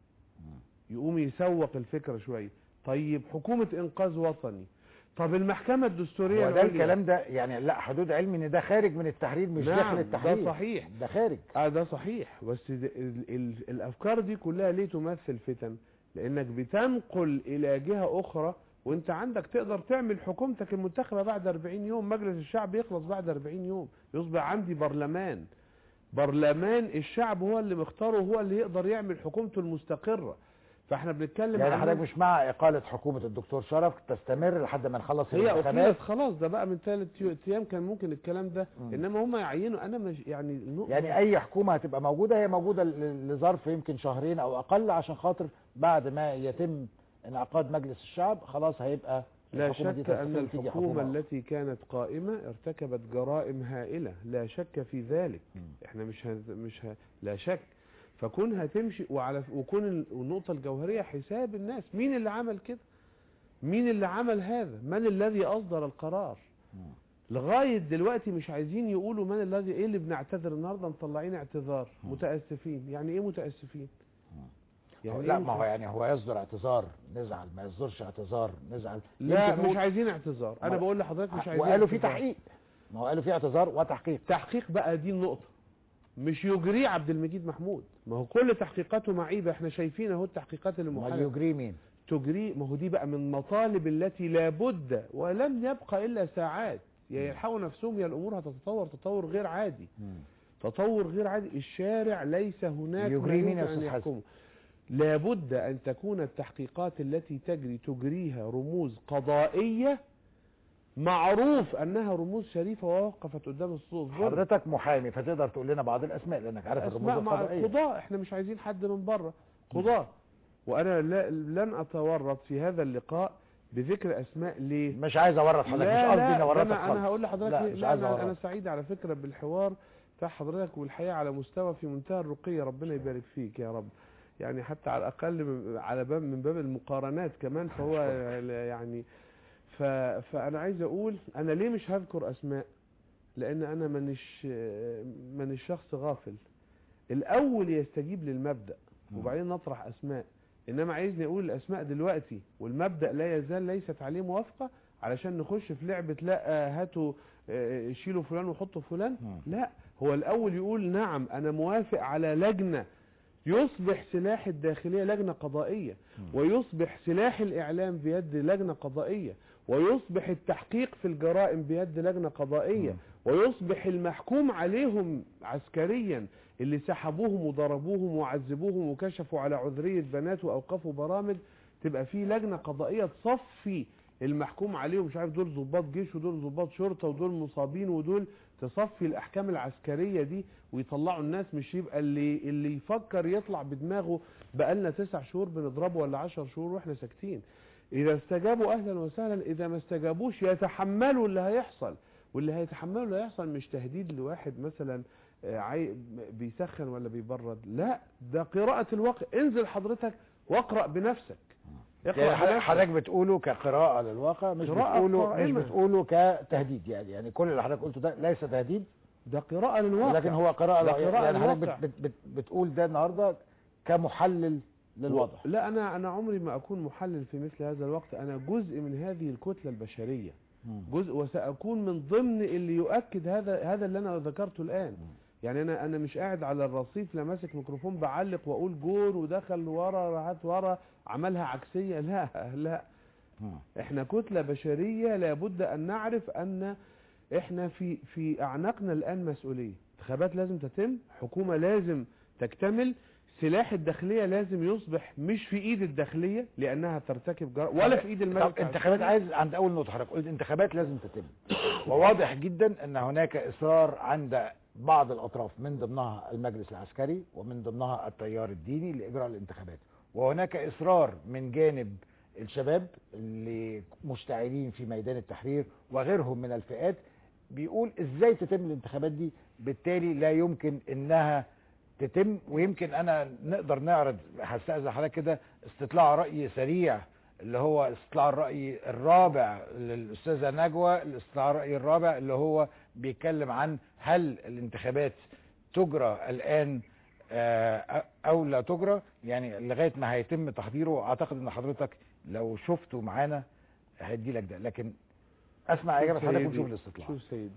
يقوم يسوق الفكرة شوية طيب حكومة انقاذ وطني طب المحكمة الدستورية هو ده العليا. الكلام ده يعني لا حدود علمي ان ده خارج من التحرير مش نعم، داخل ده التحرير صحيح. ده خارج اه ده صحيح بس ده ال ال الافكار دي كلها ليه تمثل فتن لانك بتنقل الى جهة اخرى وانت عندك تقدر تعمل حكومتك المنتخبة بعد 40 يوم مجلس الشعب يخلص بعد 40 يوم يصبح عندي برلمان برلمان الشعب هو اللي مختاره هو اللي يقدر يعمل حكومته المستقرة فاحنا بنتكلم يعني عن حضرتك مش مع اقاله حكومه الدكتور شرف تستمر لحد ما نخلص هي الانتخابات أقيلت خلاص ده بقى من ثلاث ايام كان ممكن الكلام ده مم. انما هم يعينوا انا مش يعني النقطة يعني اي حكومه هتبقى موجوده هي موجوده ل- لظرف يمكن شهرين او اقل عشان خاطر بعد ما يتم انعقاد مجلس الشعب خلاص هيبقى لا الحكومة دي شك أن تستقيل تيجي الحكومة حكومة التي كانت قائمة ارتكبت جرائم هائلة لا شك في ذلك مم. احنا مش ه... مش ه... لا شك فكونها تمشي وعلى وكون ال- النقطة الجوهرية حساب الناس مين اللي عمل كده مين اللي عمل هذا من الذي أصدر القرار مم. لغاية دلوقتي مش عايزين يقولوا من الذي ايه اللي بنعتذر النهاردة مطلعين اعتذار مم. متأسفين يعني ايه متأسفين يعني إيه لا ما هو متأسفين؟ يعني هو يصدر اعتذار نزعل ما يصدرش اعتذار نزعل لا يمكن مش نقول- عايزين اعتذار انا ما- بقول لحضرتك مش عايزين وقالوا في اعتذار. تحقيق ما هو قالوا في اعتذار وتحقيق تحقيق بقى دي النقطة مش يجريه عبد المجيد محمود ما هو كل تحقيقاته معيبة احنا شايفين اهو التحقيقات اللي ما محالة يجري مين تجري ما هو دي بقى من المطالب التي لابد ولم يبقى الا ساعات يا يلحقوا نفسهم يا الامور هتتطور تطور غير عادي تطور غير عادي الشارع ليس هناك يجري ما مين يا يمكن أن أستاذ حسن؟ يحكمه. لابد أن تكون التحقيقات التي تجري تجريها رموز قضائية معروف أنها رموز شريفة ووقفت قدام الصوت حضرتك محامي فتقدر تقول لنا بعض الاسماء لانك عارف الرموز أسماء مع القضائيه قضاء احنا مش عايزين حد من بره قضاء وأنا لا لن أتورط في هذا اللقاء بذكر أسماء ليه مش عايز اورط حضرتك مش لا قصدي لا اني اورطك انا انا خالص. هقول لحضرتك لا ليه؟ مش لا عايز انا انا اورط سعيد على فكره بالحوار بتاع حضرتك والحقيقه على مستوى في منتهى الرقي ربنا يبارك فيك يا رب يعني حتى على الاقل من- على باب من باب المقارنات كمان فهو يعني ف فانا عايز اقول انا ليه مش هذكر اسماء لان انا مانيش مانيش شخص غافل الاول يستجيب للمبدا وبعدين نطرح اسماء انما عايزني اقول الاسماء دلوقتي والمبدا لا يزال ليست عليه موافقه علشان نخش في لعبه لا آه، هاتوا آه، شيلوا فلان وحطوا فلان مم. لا هو الاول يقول نعم انا موافق على لجنه يصبح سلاح الداخليه لجنه قضائيه ويصبح سلاح الاعلام بيد لجنه قضائيه ويصبح التحقيق في الجرائم بيد لجنه قضائيه ويصبح المحكوم عليهم عسكريا اللي سحبوهم وضربوهم وعذبوهم وكشفوا على عذريه بنات واوقفوا برامج تبقى في لجنه قضائيه تصفي المحكوم عليهم مش عارف دول ضباط جيش ودول ضباط شرطه ودول مصابين ودول تصفي الاحكام العسكريه دي ويطلعوا الناس مش يبقى اللي اللي يفكر يطلع بدماغه بقالنا تسع شهور بنضربه ولا عشر شهور واحنا ساكتين اذا استجابوا اهلا وسهلا اذا ما استجابوش يتحملوا اللي هيحصل واللي هيتحملوا اللي هيحصل مش تهديد لواحد مثلا آه، عاي... بيسخن ولا بيبرد لا ده قراءة الواقع انزل حضرتك واقرأ بنفسك يعني حضرتك- بنفسك. حضرتك بتقوله كقراءة للواقع مش قراءة بتقوله مش قائمة. بتقوله كتهديد يعني يعني كل اللي حضرتك قلته ده ليس تهديد ده قراءة للواقع لكن هو قراءة ده يعني قراءة حضرتك للواقع. بت بت بت بتقول ده النهارده كمحلل للوضع لا انا انا عمري ما اكون محلل في مثل هذا الوقت انا جزء من هذه الكتلة البشرية مم. جزء وساكون من ضمن اللي يؤكد هذا هذا اللي انا ذكرته الان يعني انا انا مش قاعد على الرصيف لا ماسك ميكروفون بعلق واقول جور ودخل ورا راحت ورا عملها عكسيه لا لا مم. احنا كتله بشريه لابد ان نعرف ان احنا في في اعناقنا الان مسؤوليه انتخابات لازم تتم حكومه لازم تكتمل سلاح الداخليه لازم يصبح مش في ايد الداخليه لانها ترتكب جرائم ولا في ايد المجلس طب انتخابات عايز عند اول نقطه حضرتك قلت انتخابات لازم تتم وواضح جدا ان هناك اصرار عند بعض الاطراف من ضمنها المجلس العسكري ومن ضمنها التيار الديني لاجراء الانتخابات وهناك اصرار من جانب الشباب اللي مشتعلين في ميدان التحرير وغيرهم من الفئات بيقول ازاي تتم الانتخابات دي بالتالي لا يمكن انها تتم ويمكن انا نقدر نعرض هستأذن حضرتك كده استطلاع رأي سريع اللي هو استطلاع الرأي الرابع للأستاذة نجوى الاستطلاع الرأي الرابع اللي هو بيتكلم عن هل الانتخابات تجرى الآن آه، أو لا تجرى يعني لغاية ما هيتم تحضيره أعتقد أن حضرتك لو شفته معانا هيدي لك ده لكن أسمع إجابة حضرتك ونشوف الاستطلاع شوف سيدي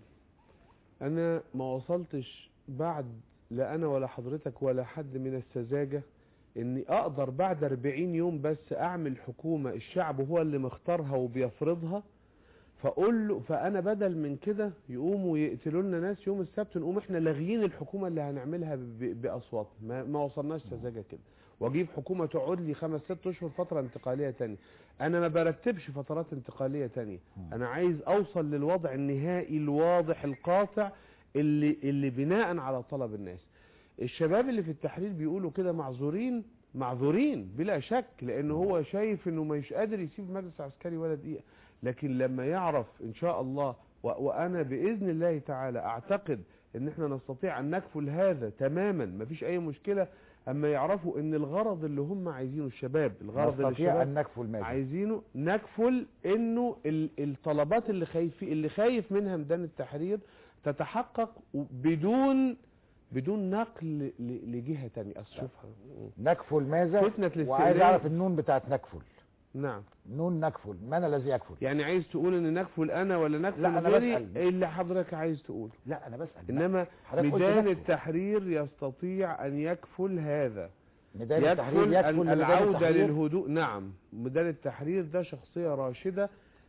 انا ما وصلتش بعد لا انا ولا حضرتك ولا حد من السذاجة اني اقدر بعد 40 يوم بس اعمل حكومة الشعب هو اللي مختارها وبيفرضها فاقول له فانا بدل من كده يقوموا يقتلوا لنا ناس يوم السبت نقوم احنا لاغيين الحكومه اللي هنعملها ب- باصوات ما, ما وصلناش سذاجه كده واجيب حكومه تقعد لي خمس ست اشهر فتره انتقاليه تانية انا ما برتبش فترات انتقاليه تانية انا عايز اوصل للوضع النهائي الواضح القاطع اللي اللي بناء على طلب الناس الشباب اللي في التحرير بيقولوا كده معذورين معذورين بلا شك لان هو شايف انه مش قادر يسيب مجلس عسكري ولا دقيقه لكن لما يعرف ان شاء الله و- وانا باذن الله تعالى اعتقد ان احنا نستطيع ان نكفل هذا تماما مفيش اي مشكله اما يعرفوا ان الغرض اللي هم عايزينه الشباب الغرض اللي نستطيع الشباب أن نكفل ماذا عايزينه نكفل انه ال- الطلبات اللي خايف اللي خايف منها ميدان التحرير تتحقق بدون بدون نقل ل- لجهه تانية اصل شوفها نكفل ماذا فتنة الاستئذان. وعايز أعرف النون بتاعت نكفل نعم نون نكفل من الذي يكفل يعني عايز تقول ان نكفل انا ولا نكفل لا، أنا غيري بسأل. إيه اللي حضرتك عايز تقوله لا انا بسال انما حضرتك قلت ميدان نكفل. التحرير يستطيع ان يكفل هذا ميدان التحرير يكفل يكفل ال- لميدان العودة التحرير للهدوء نعم ميدان التحرير ده شخصية راشدة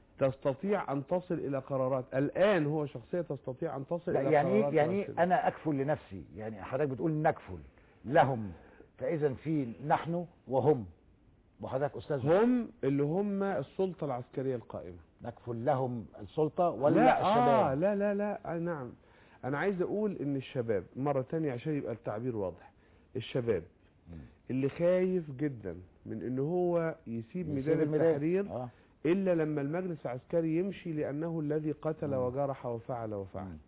تستطيع ان تصل الى قرارات الان هو شخصية تستطيع ان تصل لا الى يعني قرارات ايه يعني راشدة. إيه انا اكفل لنفسي يعني حضرتك بتقول نكفل لهم فاذا في نحن وهم وحضرتك استاذ هم اللي هم السلطة العسكرية القائمة نكفل لهم السلطه ولا لا الشباب آه لا لا لا آه نعم انا عايز اقول ان الشباب مرة تانية عشان يبقى التعبير واضح الشباب مم. اللي خايف جدا من ان هو يسيب ميدان يسيب الميدان. التحرير اه الا لما المجلس العسكري يمشي لانه الذي قتل مم. وجرح وفعل وفعل مم.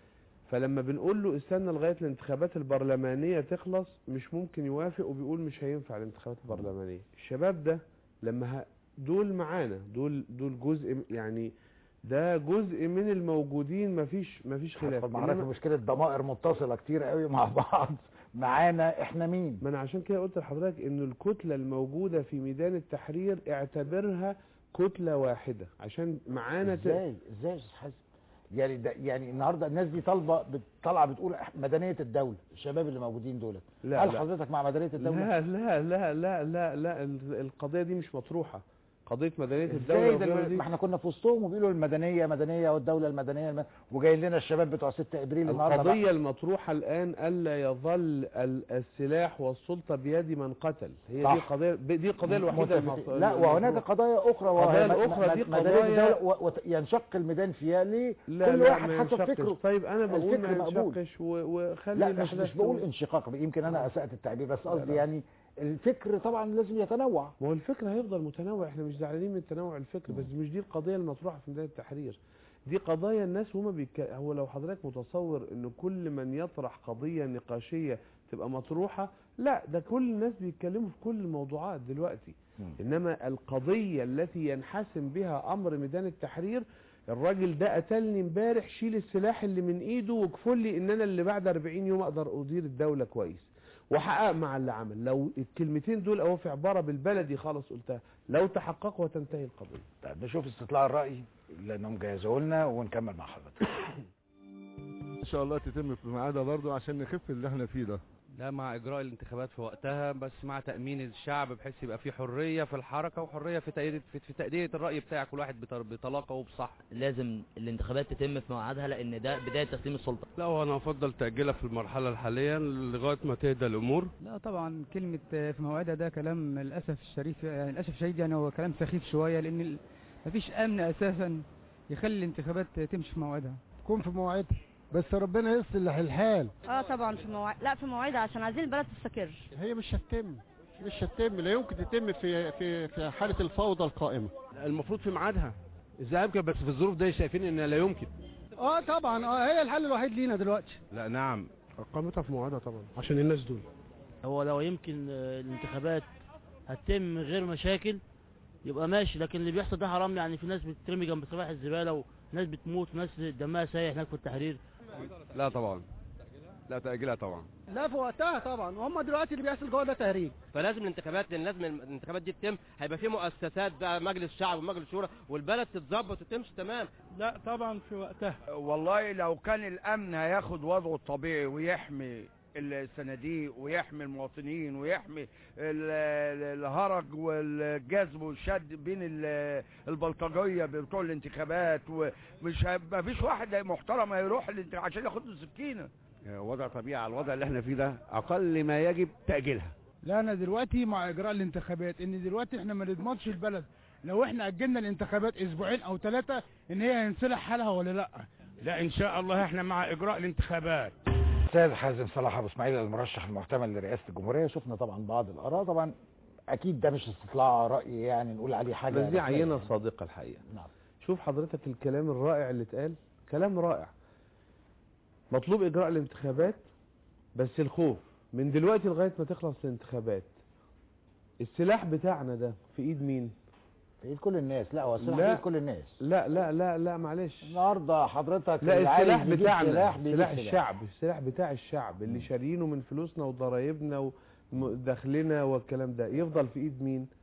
فلما بنقول له استنى لغايه الانتخابات البرلمانيه تخلص مش ممكن يوافق وبيقول مش هينفع الانتخابات البرلمانيه الشباب ده لما ه... دول معانا دول دول جزء م- يعني ده جزء من الموجودين مفيش مفيش خلاف هدخل معانا في إنما- مشكله ضمائر متصله كتير قوي مع بعض معانا احنا مين ما انا عشان كده قلت لحضرتك ان الكتله الموجوده في ميدان التحرير اعتبرها كتله واحده عشان معانا ت- ازاي ازاي يا استاذ حازم يعني ده يعني النهارده الناس دي طالبه بت- طالعه بتقول إح- مدنيه الدوله الشباب اللي موجودين دول لا، هل لا. حضرتك مع مدنيه الدوله لا لا لا لا لا لا ال- القضيه دي مش مطروحه قضيه مدنيه ازاي الدوله ده وغيرها الم- دي ما احنا كنا في وسطهم وبيقولوا المدنيه مدنيه والدوله المدنيه الم... وجايين لنا الشباب بتوع 6 ابريل النهارده بقى. القضيه المطروحه الان الا يظل ال- السلاح والسلطه بيد من قتل هي صح. دي قضيه دي القضيه الوحيده متفقين. المط- لا وهناك المطروحة. قضايا اخرى قضايا وهي م- الأخرى م- دي مدنية قضايا- الدولة و- وينشق الميدان فيها ليه لا كل لا واحد ما حسب ينشقش. فكره طيب انا بقول الفكر ما مقبول. ينشقش و- وخلي لا مش, الأحداث مش بقول تمشي. انشقاق يمكن انا اسأت التعبير بس قصدي لا. يعني الفكر طبعا لازم يتنوع ما هو الفكر هيفضل متنوع احنا مش زعلانين من تنوع الفكر بس مش دي القضيه المطروحه في ميدان التحرير دي قضايا الناس هما بيك... هو لو حضرتك متصور ان كل من يطرح قضيه نقاشيه تبقى مطروحه لا ده كل الناس بيتكلموا في كل الموضوعات دلوقتي انما القضيه التي ينحسم بها امر ميدان التحرير الراجل ده قتلني امبارح شيل السلاح اللي من ايده وكفل لي ان انا اللي بعد 40 يوم اقدر ادير الدوله كويس وحقق مع اللي عمل لو الكلمتين دول او في عباره بالبلدي خالص قلتها لو تحققوا وتنتهي القضيه طيب نشوف استطلاع الرأي لانهم جهزوا لنا ونكمل مع حضرتك ان شاء الله تتم في ميعادها برضه عشان نخف اللي احنا فيه ده لا مع اجراء الانتخابات في وقتها بس مع تامين الشعب بحيث يبقى في حريه في الحركه وحريه في تأدية في, في تاديه الراي بتاع كل واحد بطر- بطلاقه وبصح لازم الانتخابات تتم في ميعادها لان ده بدايه تسليم السلطه لا وانا افضل تاجيلها في المرحله الحاليه لغايه ما تهدى الامور لا طبعا كلمة في موعدها ده كلام للأسف الشريف يعني للأسف الشديد يعني هو كلام سخيف شوية لأن ال- مفيش أمن أساسا يخلي الانتخابات تمشي في موعدها تكون في مواعيدها بس ربنا يصلح الحال اه طبعا في مواعيد لا في مواعيدها عشان عايزين البلد تستقر هي مش هتتم مش هتتم لا يمكن تتم في في في حاله الفوضى القائمه المفروض في ميعادها ازاي يمكن بس في الظروف دي شايفين ان لا يمكن اه طبعا اه هي الحل الوحيد لينا دلوقتي لا نعم اقامتها في ميعادها طبعا عشان الناس دول هو لو يمكن آه، الانتخابات هتتم من غير مشاكل يبقى ماشي لكن اللي بيحصل ده حرام يعني في ناس بتترمي جنب صفائح الزباله وناس بتموت وناس دمها سايح هناك في التحرير لا طبعا لا تاجيلها طبعا لا في وقتها طبعا وهم دلوقتي اللي بيحصل جوه ده تهريج فلازم الانتخابات لان لازم الانتخابات دي تتم هيبقى في مؤسسات بقى مجلس شعب ومجلس شورى والبلد تتظبط وتمشي تمام لا طبعا في وقتها والله لو كان الامن هياخد وضعه الطبيعي ويحمي الصناديق ويحمي المواطنين ويحمي ال- ال- الهرج والجذب والشد بين ال- البلطجيه بتوع الانتخابات ومش ما فيش واحد محترم هيروح الانت- عشان ياخد له سكينه وضع طبيعي على الوضع اللي احنا فيه ده اقل ما يجب تاجيلها لا انا دلوقتي مع اجراء الانتخابات ان دلوقتي احنا ما نضمنش البلد لو احنا اجلنا الانتخابات اسبوعين او ثلاثه ان هي هينصلح حالها ولا لا لا ان شاء الله احنا مع اجراء الانتخابات استاذ حازم صلاح ابو اسماعيل المرشح المحتمل لرئاسه الجمهوريه شفنا طبعا بعض الاراء طبعا اكيد ده مش استطلاع راي يعني نقول عليه حاجه بس دي رسمية عينه يعني. صادقه الحقيقه نعم شوف حضرتك الكلام الرائع اللي اتقال كلام رائع مطلوب اجراء الانتخابات بس الخوف من دلوقتي لغايه ما تخلص الانتخابات السلاح بتاعنا ده في ايد مين في ايد كل الناس لا هو السلاح في لا. ايد كل الناس لا لا لا لا معلش النهارده حضرتك لا اللي عايز السلاح يجيب بتاعنا سلاح بيجيب سلاح سلاح. الشعب السلاح بتاع الشعب اللي شارينه من فلوسنا وضرايبنا ودخلنا والكلام ده يفضل في ايد مين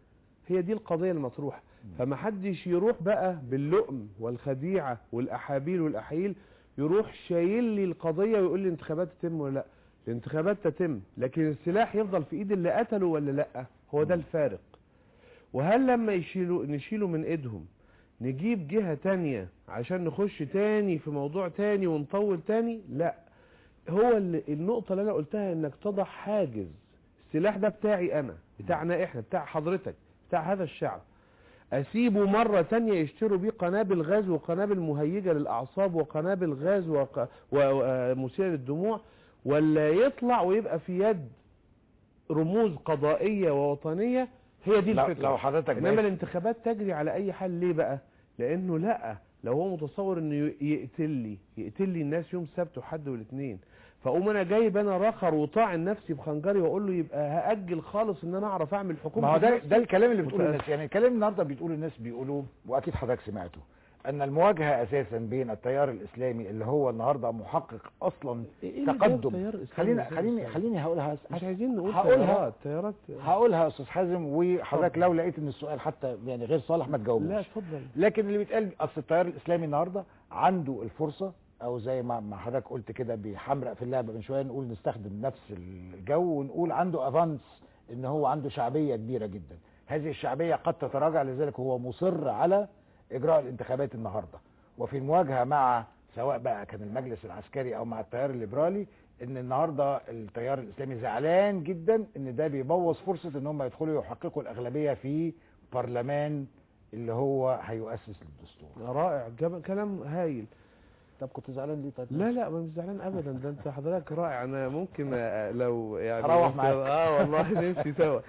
هي دي القضيه المطروحه فما حدش يروح بقى باللؤم والخديعه والاحابيل والاحايل يروح شايل لي القضيه ويقول لي انتخابات تتم ولا لا الانتخابات تتم لكن السلاح يفضل في ايد اللي قتلوا ولا لا هو ده الفارق وهل لما يشيلوا نشيله من ايدهم نجيب جهة تانية عشان نخش تاني في موضوع تاني ونطول تاني لا هو اللي النقطة اللي انا قلتها انك تضع حاجز السلاح ده بتاعي انا بتاعنا احنا بتاع حضرتك بتاع هذا الشعب اسيبه مرة تانية يشتروا بيه قنابل غاز وقنابل مهيجة للاعصاب وقنابل غاز وق- و- ومثيرة للدموع ولا يطلع ويبقى في يد رموز قضائية ووطنية هي دي لو- الفكرة لو حضرتك انما بقيت- الانتخابات تجري على اي حال ليه بقى لانه لا لو هو متصور انه ي- يقتل لي يقتل لي الناس يوم سبت وحد والاثنين فاقوم انا جايب انا رخر وطاعن نفسي بخنجري واقول له يبقى هاجل خالص ان انا اعرف اعمل حكومه ما هو ده بنفسي. ده الكلام اللي بتقوله متأسف. الناس يعني الكلام النهارده بتقول الناس بيقولوه واكيد حضرتك سمعته ان المواجهه اساسا بين التيار الاسلامي اللي هو النهارده محقق اصلا إيه اللي جاب تقدم تيار إسلامي خلينا إزاي خليني إسلامي؟ خليني هقولها مش عايزين نقول هقولها تيارات تيارات هقولها يا استاذ حازم وحضرتك لو لقيت ان السؤال حتى يعني غير صالح ما تجاوبوش لا اتفضل لكن اللي بيتقال اصل التيار الاسلامي النهارده عنده الفرصه او زي ما ما حضرتك قلت كده بيحمرق في اللعبه من شويه نقول نستخدم نفس الجو ونقول عنده افانس ان هو عنده شعبيه كبيره جدا هذه الشعبيه قد تتراجع لذلك هو مصر على اجراء الانتخابات النهارده وفي المواجهه مع سواء بقى كان المجلس العسكري او مع التيار الليبرالي ان النهارده التيار الاسلامي زعلان جدا ان ده بيبوظ فرصه ان هم يدخلوا يحققوا الاغلبيه في برلمان اللي هو هيؤسس للدستور رائع جاب- كلام هايل طب كنت زعلان ليه طيب لا لا مش زعلان ابدا ده انت حضرتك رائع انا ممكن آه، لو يعني أروح معاك. اه والله نمشي سوا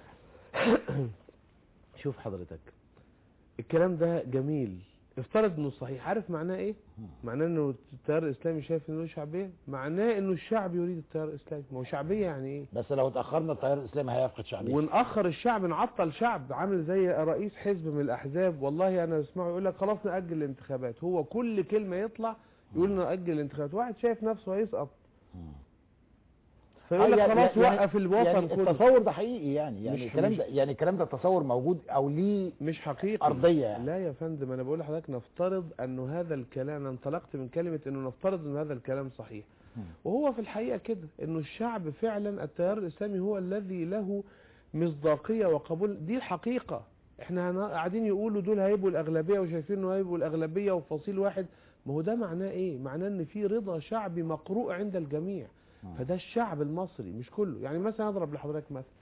شوف حضرتك الكلام ده جميل افترض انه صحيح عارف معناه ايه معناه انه التيار الاسلامي شايف انه له شعبيه معناه انه الشعب يريد التيار الاسلامي ما هو شعبيه يعني ايه بس لو اتاخرنا التيار الاسلامي هيفقد شعبيه ونأخر الشعب نعطل شعب عامل زي رئيس حزب من الأحزاب والله أنا أسمعه يقول لك خلاص نأجل الانتخابات هو كل كلمة يطلع يقول نأجل الانتخابات واحد شايف نفسه هيسقط فيقول لك آه، يعني- خلاص يعني- وقف الوطن يعني كله التصور ده حقيقي يعني يعني مش- الكلام مش- ده يعني الكلام ده تصور موجود او ليه مش حقيقي ارضيه يعني لا يا فندم أنا بقول لحضرتك نفترض أنه هذا الكلام أنا انطلقت من كلمة أنه نفترض أن هذا الكلام صحيح وهو في الحقيقة كده أنه الشعب فعلا التيار الإسلامي هو الذي له مصداقية وقبول دي الحقيقة احنا هنا قاعدين يقولوا دول هيبقوا الأغلبية وشايفين انه هيبقوا الأغلبية وفصيل واحد ما هو ده معناه ايه معناه ان في رضا شعبي مقروء عند الجميع فده الشعب المصري مش كله يعني مثلا اضرب لحضرتك مثل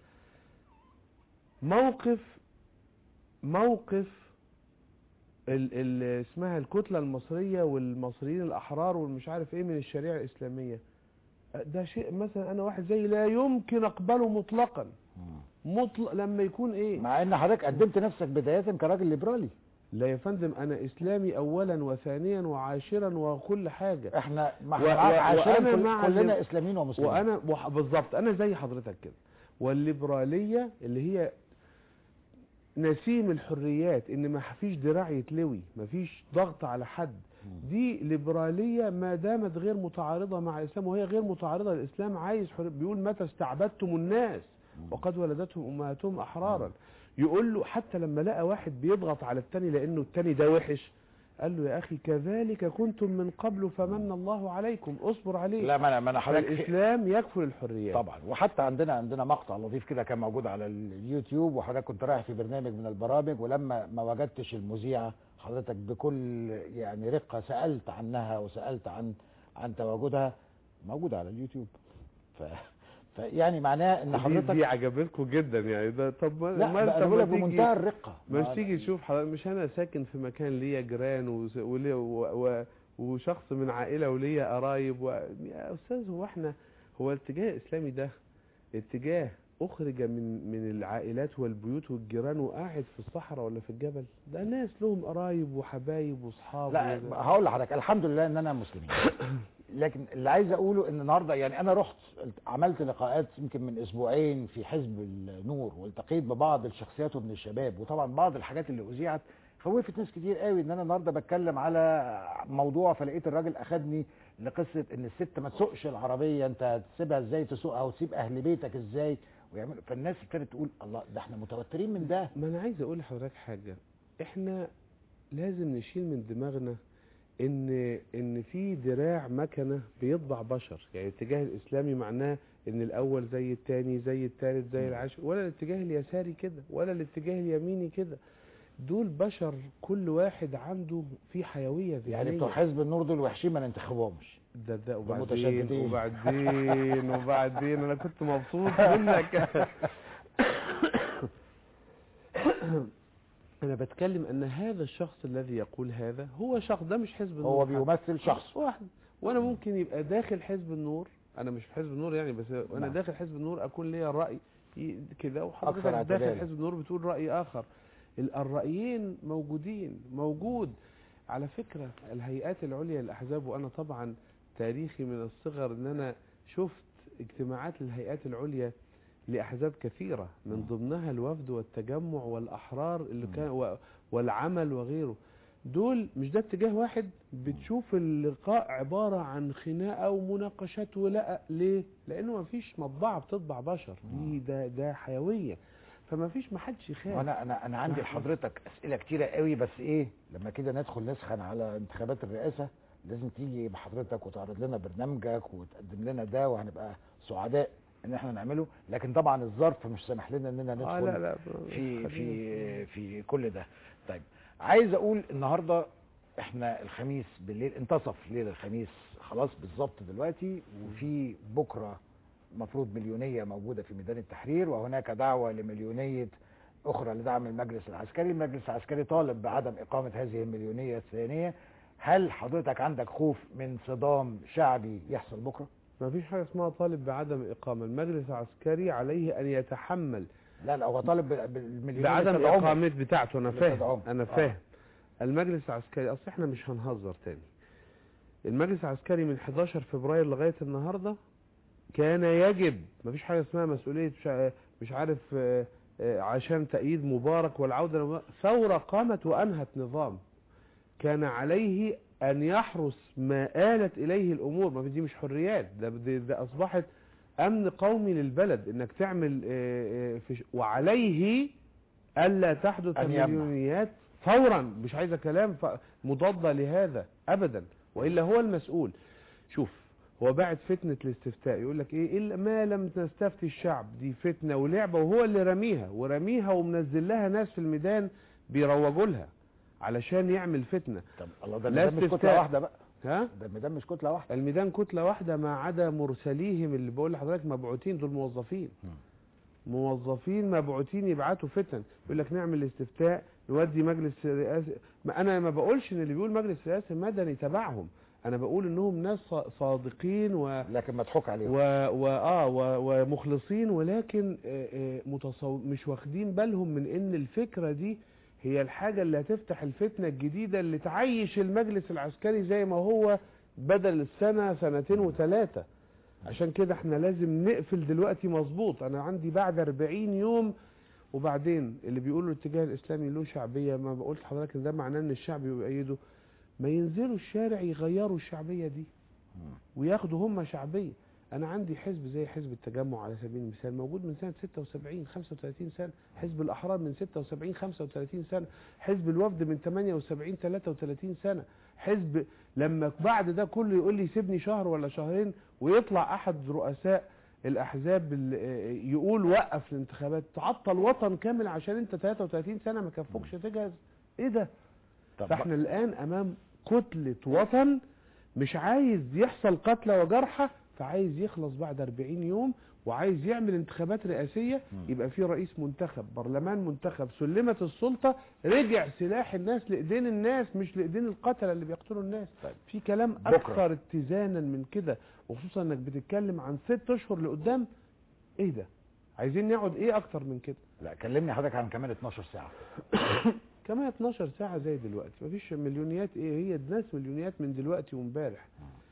موقف موقف ال ال اسمها الكتلة المصرية والمصريين الأحرار والمش عارف ايه من الشريعة الإسلامية ده شيء مثلا أنا واحد زي لا يمكن أقبله مطلقا مطلق لما يكون ايه مع ان حضرتك قدمت نفسك بدايه كراجل ليبرالي لا يا فندم أنا إسلامي أولا وثانيا وعاشرا وكل حاجة احنا و- مع و- عاشرا وأنا كل مع كلنا ال- اسلاميين ومسلمين وانا وح- بالظبط انا زي حضرتك كده والليبراليه اللي هي نسيم الحريات ان ما فيش دراع يتلوي ما فيش ضغط على حد دي ليبراليه ما دامت غير متعارضه مع الاسلام وهي غير متعارضه للاسلام عايز حر... بيقول متى استعبدتم الناس وقد ولدتهم امهاتهم احرارا يقول له حتى لما لقى واحد بيضغط على التاني لانه التاني ده وحش قال له يا اخي كذلك كنتم من قبل فمن الله عليكم اصبر عليه لا ما انا ما انا حضرتك الاسلام يكفل الحريات طبعا وحتى عندنا عندنا مقطع لطيف كده كان موجود على اليوتيوب وحضرتك كنت رايح في برنامج من البرامج ولما ما وجدتش المذيعه حضرتك بكل يعني رقه سالت عنها وسالت عن عن تواجدها موجوده على اليوتيوب ف فيعني معناه ان دي, حضرتك دي عجبتكم جدا يعني ده طب ما لا ما بقى انت انا بقول ما لك تيجي بمنتهى الرقه مش ما- تيجي تشوف حضرتك مش انا ساكن في مكان ليا جيران وز- وليا و- و- وشخص من عائله وليا قرايب و... يا استاذ هو احنا هو الاتجاه الاسلامي ده اتجاه اخرج من من العائلات والبيوت والجيران وقاعد في الصحراء ولا في الجبل ده ناس لهم قرايب وحبايب واصحاب لا و- هقول لحضرتك الحمد لله ان انا مسلمين لكن اللي عايز اقوله ان النهارده يعني انا رحت عملت لقاءات يمكن من اسبوعين في حزب النور والتقيت ببعض الشخصيات ومن الشباب وطبعا بعض الحاجات اللي اذيعت خوفت ناس كتير قوي ان انا النهارده بتكلم على موضوع فلقيت الراجل اخدني لقصه ان الست ما تسوقش العربيه انت هتسيبها ازاي تسوقها وتسيب اهل بيتك ازاي ويعملوا فالناس ابتدت تقول الله ده احنا متوترين من ده ما انا عايز اقول لحضرتك حاجه احنا لازم نشيل من دماغنا ان ان في دراع مكنه بيطبع بشر يعني الاتجاه الاسلامي معناه ان الاول زي الثاني زي الثالث زي العاشر ولا الاتجاه اليساري كده ولا الاتجاه اليميني كده دول بشر كل واحد عنده في حيويه ذهنيه يعني بتوع حزب النور دول وحشين ما ننتخبهمش ده ده وبعدين متشددين. وبعدين وبعدين انا كنت مبسوط منك انا بتكلم ان هذا الشخص الذي يقول هذا هو شخص ده مش حزب النور هو حد. بيمثل شخص واحد وانا ممكن يبقى داخل حزب النور انا مش في حزب النور يعني بس وانا نعم. داخل حزب النور اكون ليا راي ي- كده وحضرتك أكثر داخل اعتدالا. حزب النور بتقول راي اخر ال- الرايين موجودين موجود على فكره الهيئات العليا للاحزاب وانا طبعا تاريخي من الصغر ان انا شفت اجتماعات الهيئات العليا لاحزاب كثيره من ضمنها الوفد والتجمع والاحرار اللي كان و- والعمل وغيره دول مش ده اتجاه واحد بتشوف اللقاء عبارة عن خناقة ومناقشات ولا ليه لانه مفيش مطبعة بتطبع بشر دي ده ده حيوية فما فيش محدش يخاف وانا انا انا عندي لحضرتك اسئله كتيره قوي بس ايه لما كده ندخل نسخن على انتخابات الرئاسه لازم تيجي بحضرتك وتعرض لنا برنامجك وتقدم لنا ده وهنبقى سعداء ان احنا نعمله لكن طبعا الظرف مش سامح لنا اننا ندخل آه لا لا في في في كل ده طيب عايز اقول النهارده احنا الخميس بالليل انتصف ليل الخميس خلاص بالظبط دلوقتي وفي بكره مفروض مليونيه موجوده في ميدان التحرير وهناك دعوه لمليونيه اخرى لدعم المجلس العسكري المجلس العسكري طالب بعدم اقامه هذه المليونيه الثانيه هل حضرتك عندك خوف من صدام شعبي يحصل بكره ما فيش حاجة اسمها طالب بعدم إقامة المجلس العسكري عليه أن يتحمل لا لا هو طالب بال- بالمليونيه بعدم تدعمه. إقامة بتاعته أنا فاهم بتدعمه. أنا آه. فاهم المجلس العسكري أصل إحنا مش هنهزر تاني المجلس العسكري من 11 فبراير لغاية النهاردة كان يجب مفيش حاجة اسمها مسؤولية مش ع- مش عارف آه، آه، عشان تأييد مبارك والعودة لم- ثورة قامت وأنهت نظام كان عليه أن يحرس ما آلت إليه الأمور ما دي مش حريات ده, ده, ده أصبحت أمن قومي للبلد إنك تعمل آه، آه، في ش- وعليه ألا تحدث أن يمنع. المليونيات فورا مش عايزة كلام ف- مضادة لهذا أبدا وإلا هو المسؤول شوف هو بعد فتنة الاستفتاء يقول لك ايه إلا ما لم نستفتي الشعب دي فتنة ولعبة وهو اللي رميها ورميها ومنزل لها ناس في الميدان بيروجوا لها علشان يعمل فتنة طب الله ده لا الميدان مش كتله استفتاء. واحده بقى ها ده الميدان مش كتله واحده الميدان كتلة واحدة ما عدا مرسليهم اللي بقول لحضرتك مبعوثين دول موظفين موظفين مبعوثين يبعتوا فتن يقول لك نعمل استفتاء نودي مجلس رئاسي ما انا ما بقولش ان اللي بيقول مجلس رئاسي مدني تبعهم انا بقول انهم ناس صا- صادقين و لكن مضحوك عليهم و... و... اه و... ومخلصين ولكن آه، آه، متصو... مش واخدين بالهم من ان الفكره دي هي الحاجه اللي هتفتح الفتنه الجديده اللي تعيش المجلس العسكري زي ما هو بدل السنه سنتين وثلاثه عشان كده احنا لازم نقفل دلوقتي مظبوط انا عندي بعد 40 يوم وبعدين اللي بيقولوا الاتجاه الاسلامي له شعبيه ما بقولت لحضرتك ان ده معناه ان الشعب يؤيده ما ينزلوا الشارع يغيروا الشعبيه دي وياخدوا هم شعبيه انا عندي حزب زي حزب التجمع على سبيل المثال موجود من سنه 76 35 سنه حزب الاحرار من 76 35 سنه حزب الوفد من 78 33 سنه حزب لما بعد ده كله يقول لي سيبني شهر ولا شهرين ويطلع احد رؤساء الاحزاب ال- يقول وقف الانتخابات تعطل وطن كامل عشان انت 33 سنه ما كفوكش تجهز ايه ده طب فاحنا الان امام كتله وطن مش عايز يحصل قتلى وجرحى فعايز يخلص بعد 40 يوم وعايز يعمل انتخابات رئاسيه يبقى في رئيس منتخب برلمان منتخب سلمت السلطه رجع سلاح الناس لايدين الناس مش لايدين القتله اللي بيقتلوا الناس في كلام بكرة. اكثر اتزانا من كده وخصوصا انك بتتكلم عن ست اشهر لقدام ايه ده عايزين نقعد ايه اكتر من كده لا كلمني حضرتك عن كمان 12 ساعه كمان 12 ساعة زي دلوقتي مفيش مليونيات ايه هي الناس مليونيات من دلوقتي وامبارح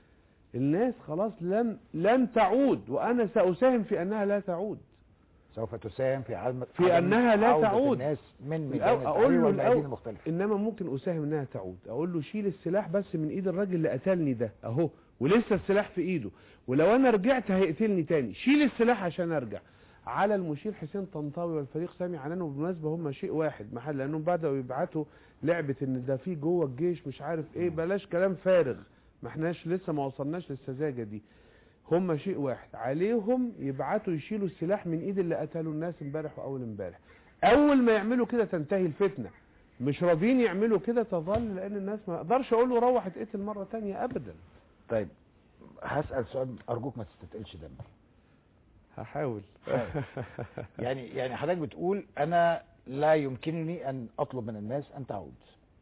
الناس خلاص لن لن تعود وانا ساساهم في انها لا تعود سوف تساهم في عدم في عدم انها لا عودة تعود الناس من ميدان الأو- التحرير اقول له والميادين الأول المختلفه انما ممكن اساهم انها تعود اقول له شيل السلاح بس من ايد الراجل اللي قتلني ده اهو ولسه السلاح في ايده ولو انا رجعت هيقتلني تاني شيل السلاح عشان ارجع على المشير حسين طنطاوي والفريق سامي عنان وبالمناسبه هم شيء واحد محل لانهم بداوا يبعتوا لعبه ان ده في جوه الجيش مش عارف ايه بلاش كلام فارغ ما احناش لسه ما وصلناش للسذاجه دي هم شيء واحد عليهم يبعتوا يشيلوا السلاح من ايد اللي قتلوا الناس امبارح واول امبارح اول ما يعملوا كده تنتهي الفتنه مش راضيين يعملوا كده تظل لان الناس ما اقدرش اقول له روح اتقتل مره تانية ابدا طيب هسأل سؤال أرجوك ما تستثقلش دمي هحاول يعني يعني حضرتك بتقول أنا لا يمكنني أن أطلب من الناس أن تعود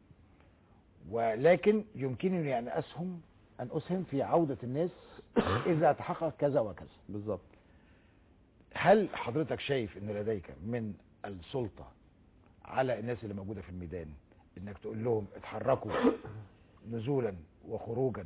ولكن يمكنني أن أسهم أن أسهم في عودة الناس إذا تحقق كذا وكذا بالظبط هل حضرتك شايف أن لديك من السلطة على الناس اللي موجودة في الميدان انك تقول لهم اتحركوا نزولا وخروجا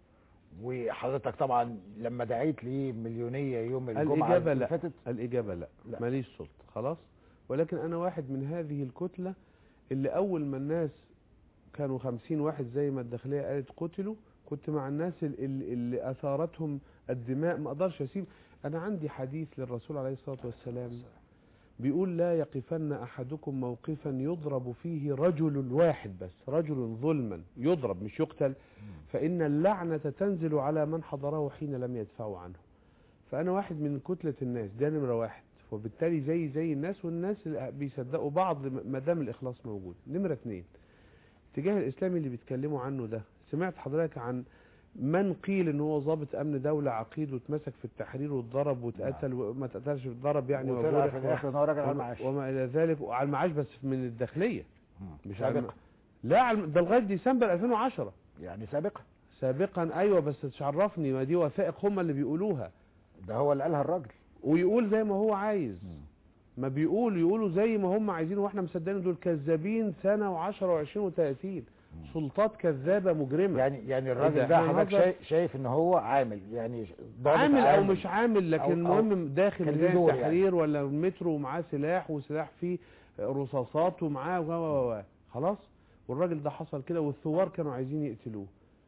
وحضرتك طبعا لما دعيت لي مليونية يوم الجمعة الإجابة اللي لا فاتت الإجابة لا, لا. ماليش سلطة خلاص ولكن أنا واحد من هذه الكتلة اللي أول ما الناس كانوا خمسين واحد زي ما الداخلية قالت قتلوا كنت مع الناس اللي, اللي أثارتهم الدماء ما أقدرش أسيب أنا عندي حديث للرسول عليه الصلاة والسلام بيقول لا يقفن أحدكم موقفا يضرب فيه رجل واحد بس رجل ظلما يضرب مش يقتل فإن اللعنة تنزل على من حضره حين لم يدفعوا عنه فأنا واحد من كتلة الناس ده نمرة واحد وبالتالي زي زي الناس والناس اللي بيصدقوا بعض ما دام الإخلاص موجود نمرة اتنين الاتجاه الإسلامي اللي بيتكلموا عنه ده سمعت حضرتك عن من قيل ان هو ضابط امن دولة عقيد واتمسك في التحرير واتضرب واتقتل وما اتقتلش اتضرب يعني وطلع وجرح في الآخر إن هو راجل على وما- المعاش. وما الى ذلك وعلى المعاش بس من الداخلية مش على سابقا. لا على- ده لغايه ديسمبر 2010 يعني سابقا سابقا ايوه بس تعرفني ما دي وثائق هم اللي بيقولوها ده هو اللي قالها الراجل ويقول زي ما هو عايز ما بيقول يقولوا زي ما هم عايزين واحنا مصدقين دول كذابين سنه و10 و20 و30 سلطات كذابه مجرمه يعني يعني الراجل إذا ده إحنا حضرتك نظر- شايف, شايف ان هو عامل يعني ضابط عامل او عامل. مش عامل لكن أو- أو المهم داخل كان ليه ميدان دور التحرير ولا المترو ومعاه سلاح وسلاح فيه رصاصات ومعاه و و و خلاص والراجل ده حصل كده والثوار كانوا عايزين يقتلوه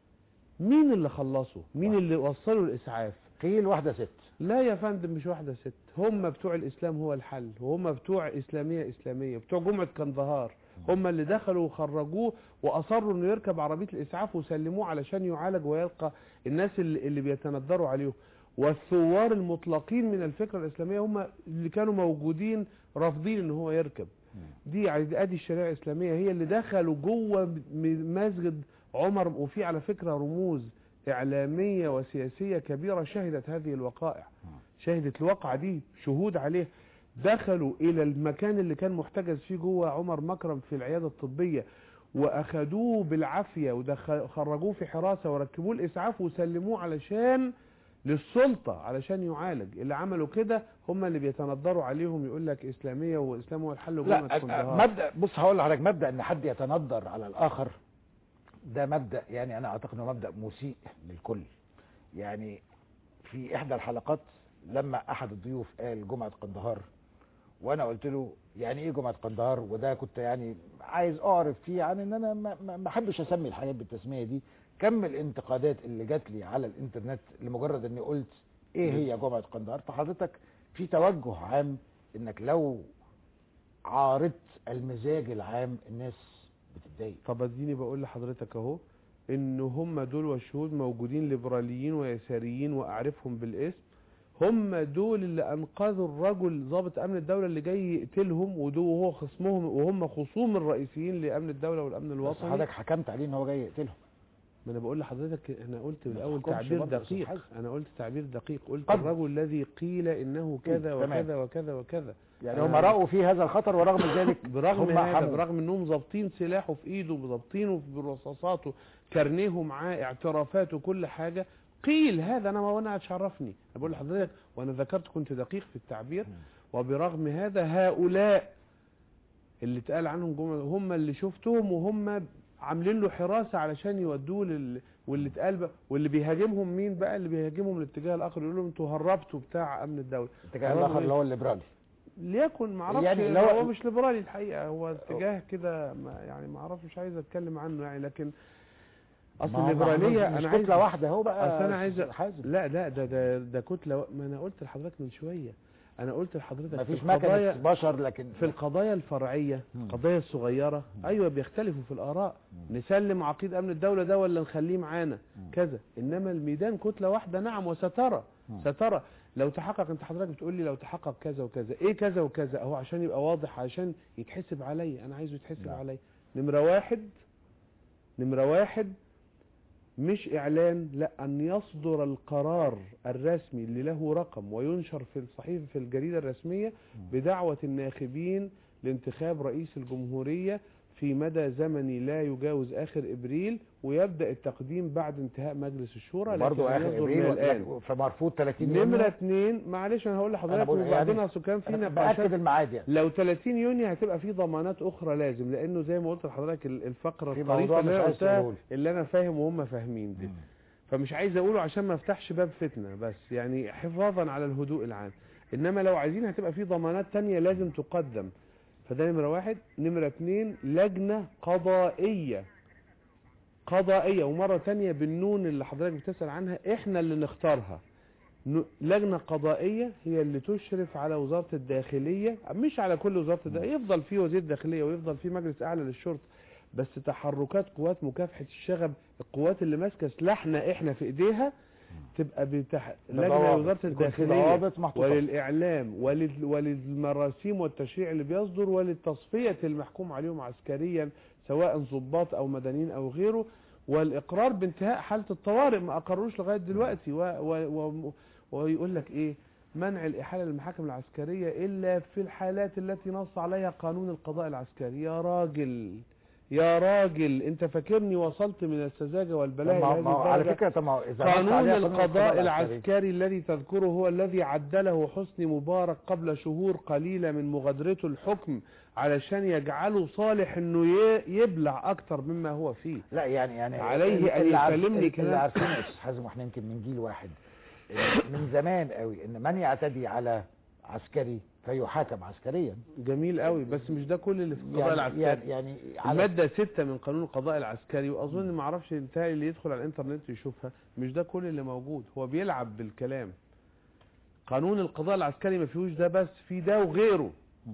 مين اللي خلصه مين اللي وصلوا الاسعاف قيل واحده ست لا يا فندم مش واحده ست هم بتوع الاسلام هو الحل وهم بتوع اسلاميه اسلاميه بتوع جمعه كندهار هم اللي دخلوا وخرجوه واصروا انه يركب عربيه الاسعاف وسلموه علشان يعالج ويلقى الناس اللي, اللي بيتندروا عليهم والثوار المطلقين من الفكره الاسلاميه هم اللي كانوا موجودين رافضين ان هو يركب دي يعني ادي الشريعه الاسلاميه هي اللي دخلوا جوه م- مسجد عمر وفي على فكره رموز اعلاميه وسياسيه كبيره شهدت هذه الوقائع شهدت الواقعه دي شهود عليه دخلوا الى المكان اللي كان محتجز فيه جوه عمر مكرم في العياده الطبيه واخدوه بالعافيه وخرجوه في حراسه وركبوه الاسعاف وسلموه علشان للسلطه علشان يعالج اللي عملوا كده هم اللي بيتندروا عليهم يقول لك اسلاميه واسلام هو الحل وجمعه لا كندهار. مبدا بص هقول لحضرتك مبدا ان حد يتندر على الاخر ده مبدا يعني انا اعتقد انه مبدا مسيء للكل يعني في احدى الحلقات لما احد الضيوف قال جمعه قندهار وانا قلت له يعني ايه جمعه قندهار وده كنت يعني عايز اعرف فيه عن ان انا ما- ما ما احبش اسمي الحاجات بالتسميه دي كم الانتقادات اللي جات لي على الانترنت لمجرد اني قلت ايه هي جمعه قندهار فحضرتك في توجه عام انك لو عارضت المزاج العام الناس بتتضايق طب اديني بقول لحضرتك اهو ان هم دول والشهود موجودين ليبراليين ويساريين واعرفهم بالاسم هم دول اللي انقذوا الرجل ضابط امن الدوله اللي جاي يقتلهم ودول وهو خصمهم وهم خصوم الرئيسيين لامن الدوله والامن بس الوطني حضرتك حكمت عليه ان هو جاي يقتلهم ما انا بقول لحضرتك انا قلت بالاول تحكمش تعبير برضه يا أستاذ دقيق حازم. انا قلت تعبير دقيق قلت قد. الرجل الذي قيل انه كذا تمام. وكذا وكذا وكذا يعني أنا- هم رأوا في هذا الخطر ورغم ذلك برغم هم هذا حموا. برغم انهم ظابطين سلاحه في ايده وظابطينه برصاصاته كارنيه معاه اعترافاته كل حاجه قيل هذا انا وانا اتشرفني أنا بقول لحضرتك وانا ذكرت كنت دقيق في التعبير وبرغم هذا هؤلاء اللي اتقال عنهم جمله هم اللي شفتهم وهم عاملين له حراسه علشان يودوه لل واللي اتقال بقى واللي بيهاجمهم مين بقى اللي بيهاجمهم الاتجاه الاخر يقول لهم انتوا هربتوا بتاع امن الدوله الاتجاه الاخر اللي هو الليبرالي ليكن ما اعرفش يعني يعني لو- هو مش ليبرالي الحقيقه هو اتجاه كده ما يعني ما اعرفش مش عايز اتكلم عنه يعني لكن اصل ما هو- ما هو الليبراليه مش انا عايز كتلة واحدة اهو بقى اصل انا عايز حازم. لا لا ده ده ده كتله ما انا قلت لحضرتك من شويه انا قلت لحضرتك مفيش في مكنه القضايا بشر لكن في القضايا الفرعيه القضايا الصغيره ايوه بيختلفوا في الاراء نسلم عقيد امن الدوله ده ولا نخليه معانا كذا انما الميدان كتله واحده نعم وسترى سترى لو تحقق انت حضرتك بتقول لي لو تحقق كذا وكذا ايه كذا وكذا اهو عشان يبقى واضح عشان يتحسب عليا انا عايزه يتحسب عليا نمره واحد نمره واحد مش اعلان لا ان يصدر القرار الرسمي اللي له رقم وينشر في الصحيفه في الجريده الرسميه بدعوه الناخبين لانتخاب رئيس الجمهوريه في مدى زمني لا يجاوز اخر ابريل ويبدا التقديم بعد انتهاء مجلس الشورى برضه لكن اخر يصدر ابريل من ولا- الان فمرفوض 30 يوم نمرة اتنين معلش انا هقول أنا لحضرتك بقول وبعدين يعني اصل كان في أنا نقاشات باكد الميعاد يعني لو 30 يونيو هتبقى في ضمانات اخرى لازم لانه زي ما قلت لحضرتك ال- الفقره في الطريفه موضوع اللي مش انا عايز قلتها تقوله لي. اللي انا فاهم وهم فاهمين دي فمش عايز اقوله عشان ما افتحش باب فتنه بس يعني حفاظا على الهدوء العام انما لو عايزين هتبقى في ضمانات تانية لازم تقدم فده نمره واحد نمره اتنين لجنه قضائيه قضائيه ومره تانية بالنون اللي حضرتك بتسال عنها احنا اللي نختارها ن- لجنة قضائية هي اللي تشرف على وزارة الداخلية مش على كل وزارة الداخلية يفضل في وزير داخلية ويفضل في مجلس أعلى للشرطة بس تحركات قوات مكافحة الشغب القوات اللي ماسكة سلاحنا احنا في ايديها تبقى بتح... لجنة بضوابط. وزارة يكون في الداخلية ضوابط محطوطة. وللإعلام ولل... وللمراسيم والتشريع اللي بيصدر وللتصفية المحكوم عليهم عسكريا سواء ضباط أو مدنيين أو غيره والإقرار بانتهاء حالة الطوارئ ما أقروش لغاية دلوقتي و... و... و... ويقول لك إيه منع الإحالة للمحاكم العسكرية إلا في الحالات التي نص عليها قانون القضاء العسكري يا راجل يا راجل انت فاكرني وصلت من السذاجة والبلاء طب ما- لهذه ما هو على الدرجة؟ فكرة طب ما هو إذا نص قانون عليها قانون القضاء العسكري. العسكري الذي تذكره هو الذي عدله حسني مبارك قبل شهور قليلة من مغادرته الحكم علشان يجعله صالح انه ي- يبلع اكتر مما هو فيه لا يعني يعني عليه ان اللي عارف- يكلمني اللي كلام عارفين يا استاذ حازم واحنا يمكن من جيل واحد إن من زمان قوي ان من يعتدي على عسكري فيحاكم عسكريا جميل قوي بس مش ده كل اللي في القضاء يعني العسكري يعني, يعني على المادة ستة من قانون القضاء العسكري واظن ما اعرفش انتهى اللي يدخل على الانترنت يشوفها مش ده كل اللي موجود هو بيلعب بالكلام قانون القضاء العسكري ما فيهوش ده بس في ده وغيره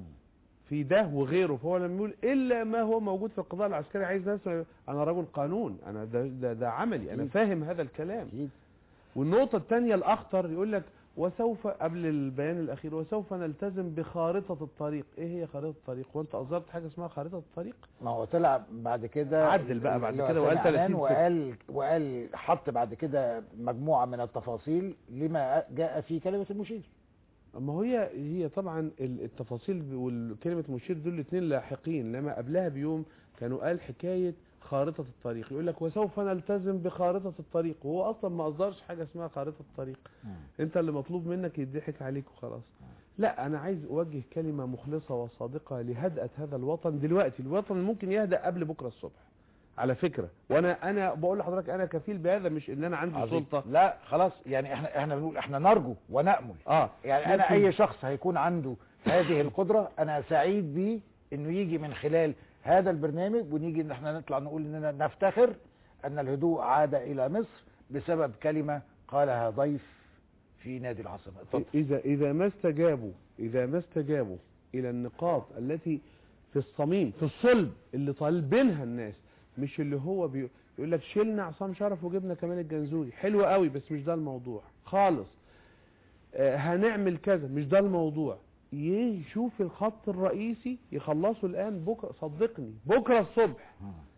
في ده وغيره فهو لما يقول الا ما هو موجود في القضاء العسكري عايز ناس انا رجل قانون انا ده ده, ده عملي انا أكيد. فاهم هذا الكلام أكيد. والنقطة الثانية الأخطر يقول لك وسوف قبل البيان الأخير وسوف نلتزم بخارطة الطريق إيه هي خارطة الطريق وأنت أصدرت حاجة اسمها خارطة الطريق ما هو طلع بعد كده عدل بقى بعد اللي هو كده وقال سامي 30 أمان وقال وقال حط بعد كده مجموعة من التفاصيل لما جاء في كلمة المشير أما هي هي طبعا ال- التفاصيل وكلمة مشير دول الاثنين لاحقين لما قبلها بيوم كانوا قال حكاية خارطة الطريق يقول لك وسوف نلتزم بخارطة الطريق وهو أصلا ما أصدرش حاجة اسمها خارطة الطريق انت اللي مطلوب منك يضحك عليك وخلاص لا انا عايز اوجه كلمة مخلصة وصادقة لهدأة هذا الوطن دلوقتي الوطن اللي ممكن يهدأ قبل بكرة الصبح على فكرة وانا انا بقول لحضرتك انا كفيل بهذا مش ان انا عندي عظيم. سلطة لا خلاص يعني احنا احنا بنقول احنا نرجو ونأمل اه يعني انا لكن- اي شخص هيكون عنده هذه القدرة انا سعيد بيه انه يجي من خلال هذا البرنامج ونيجي ان احنا نطلع نقول اننا نفتخر ان الهدوء عاد الى مصر بسبب كلمة قالها ضيف في نادي العاصمة اتفضل اذا اذا ما استجابوا اذا ما استجابوا الى النقاط التي في الصميم في الصلب اللي طالبينها الناس مش اللي هو بي... يقول لك شيلنا عصام شرف وجبنا كمان الجنزوري حلو قوي بس مش ده الموضوع خالص آه هنعمل كذا مش ده الموضوع يشوف الخط الرئيسي يخلصوا الان بكره صدقني بكره الصبح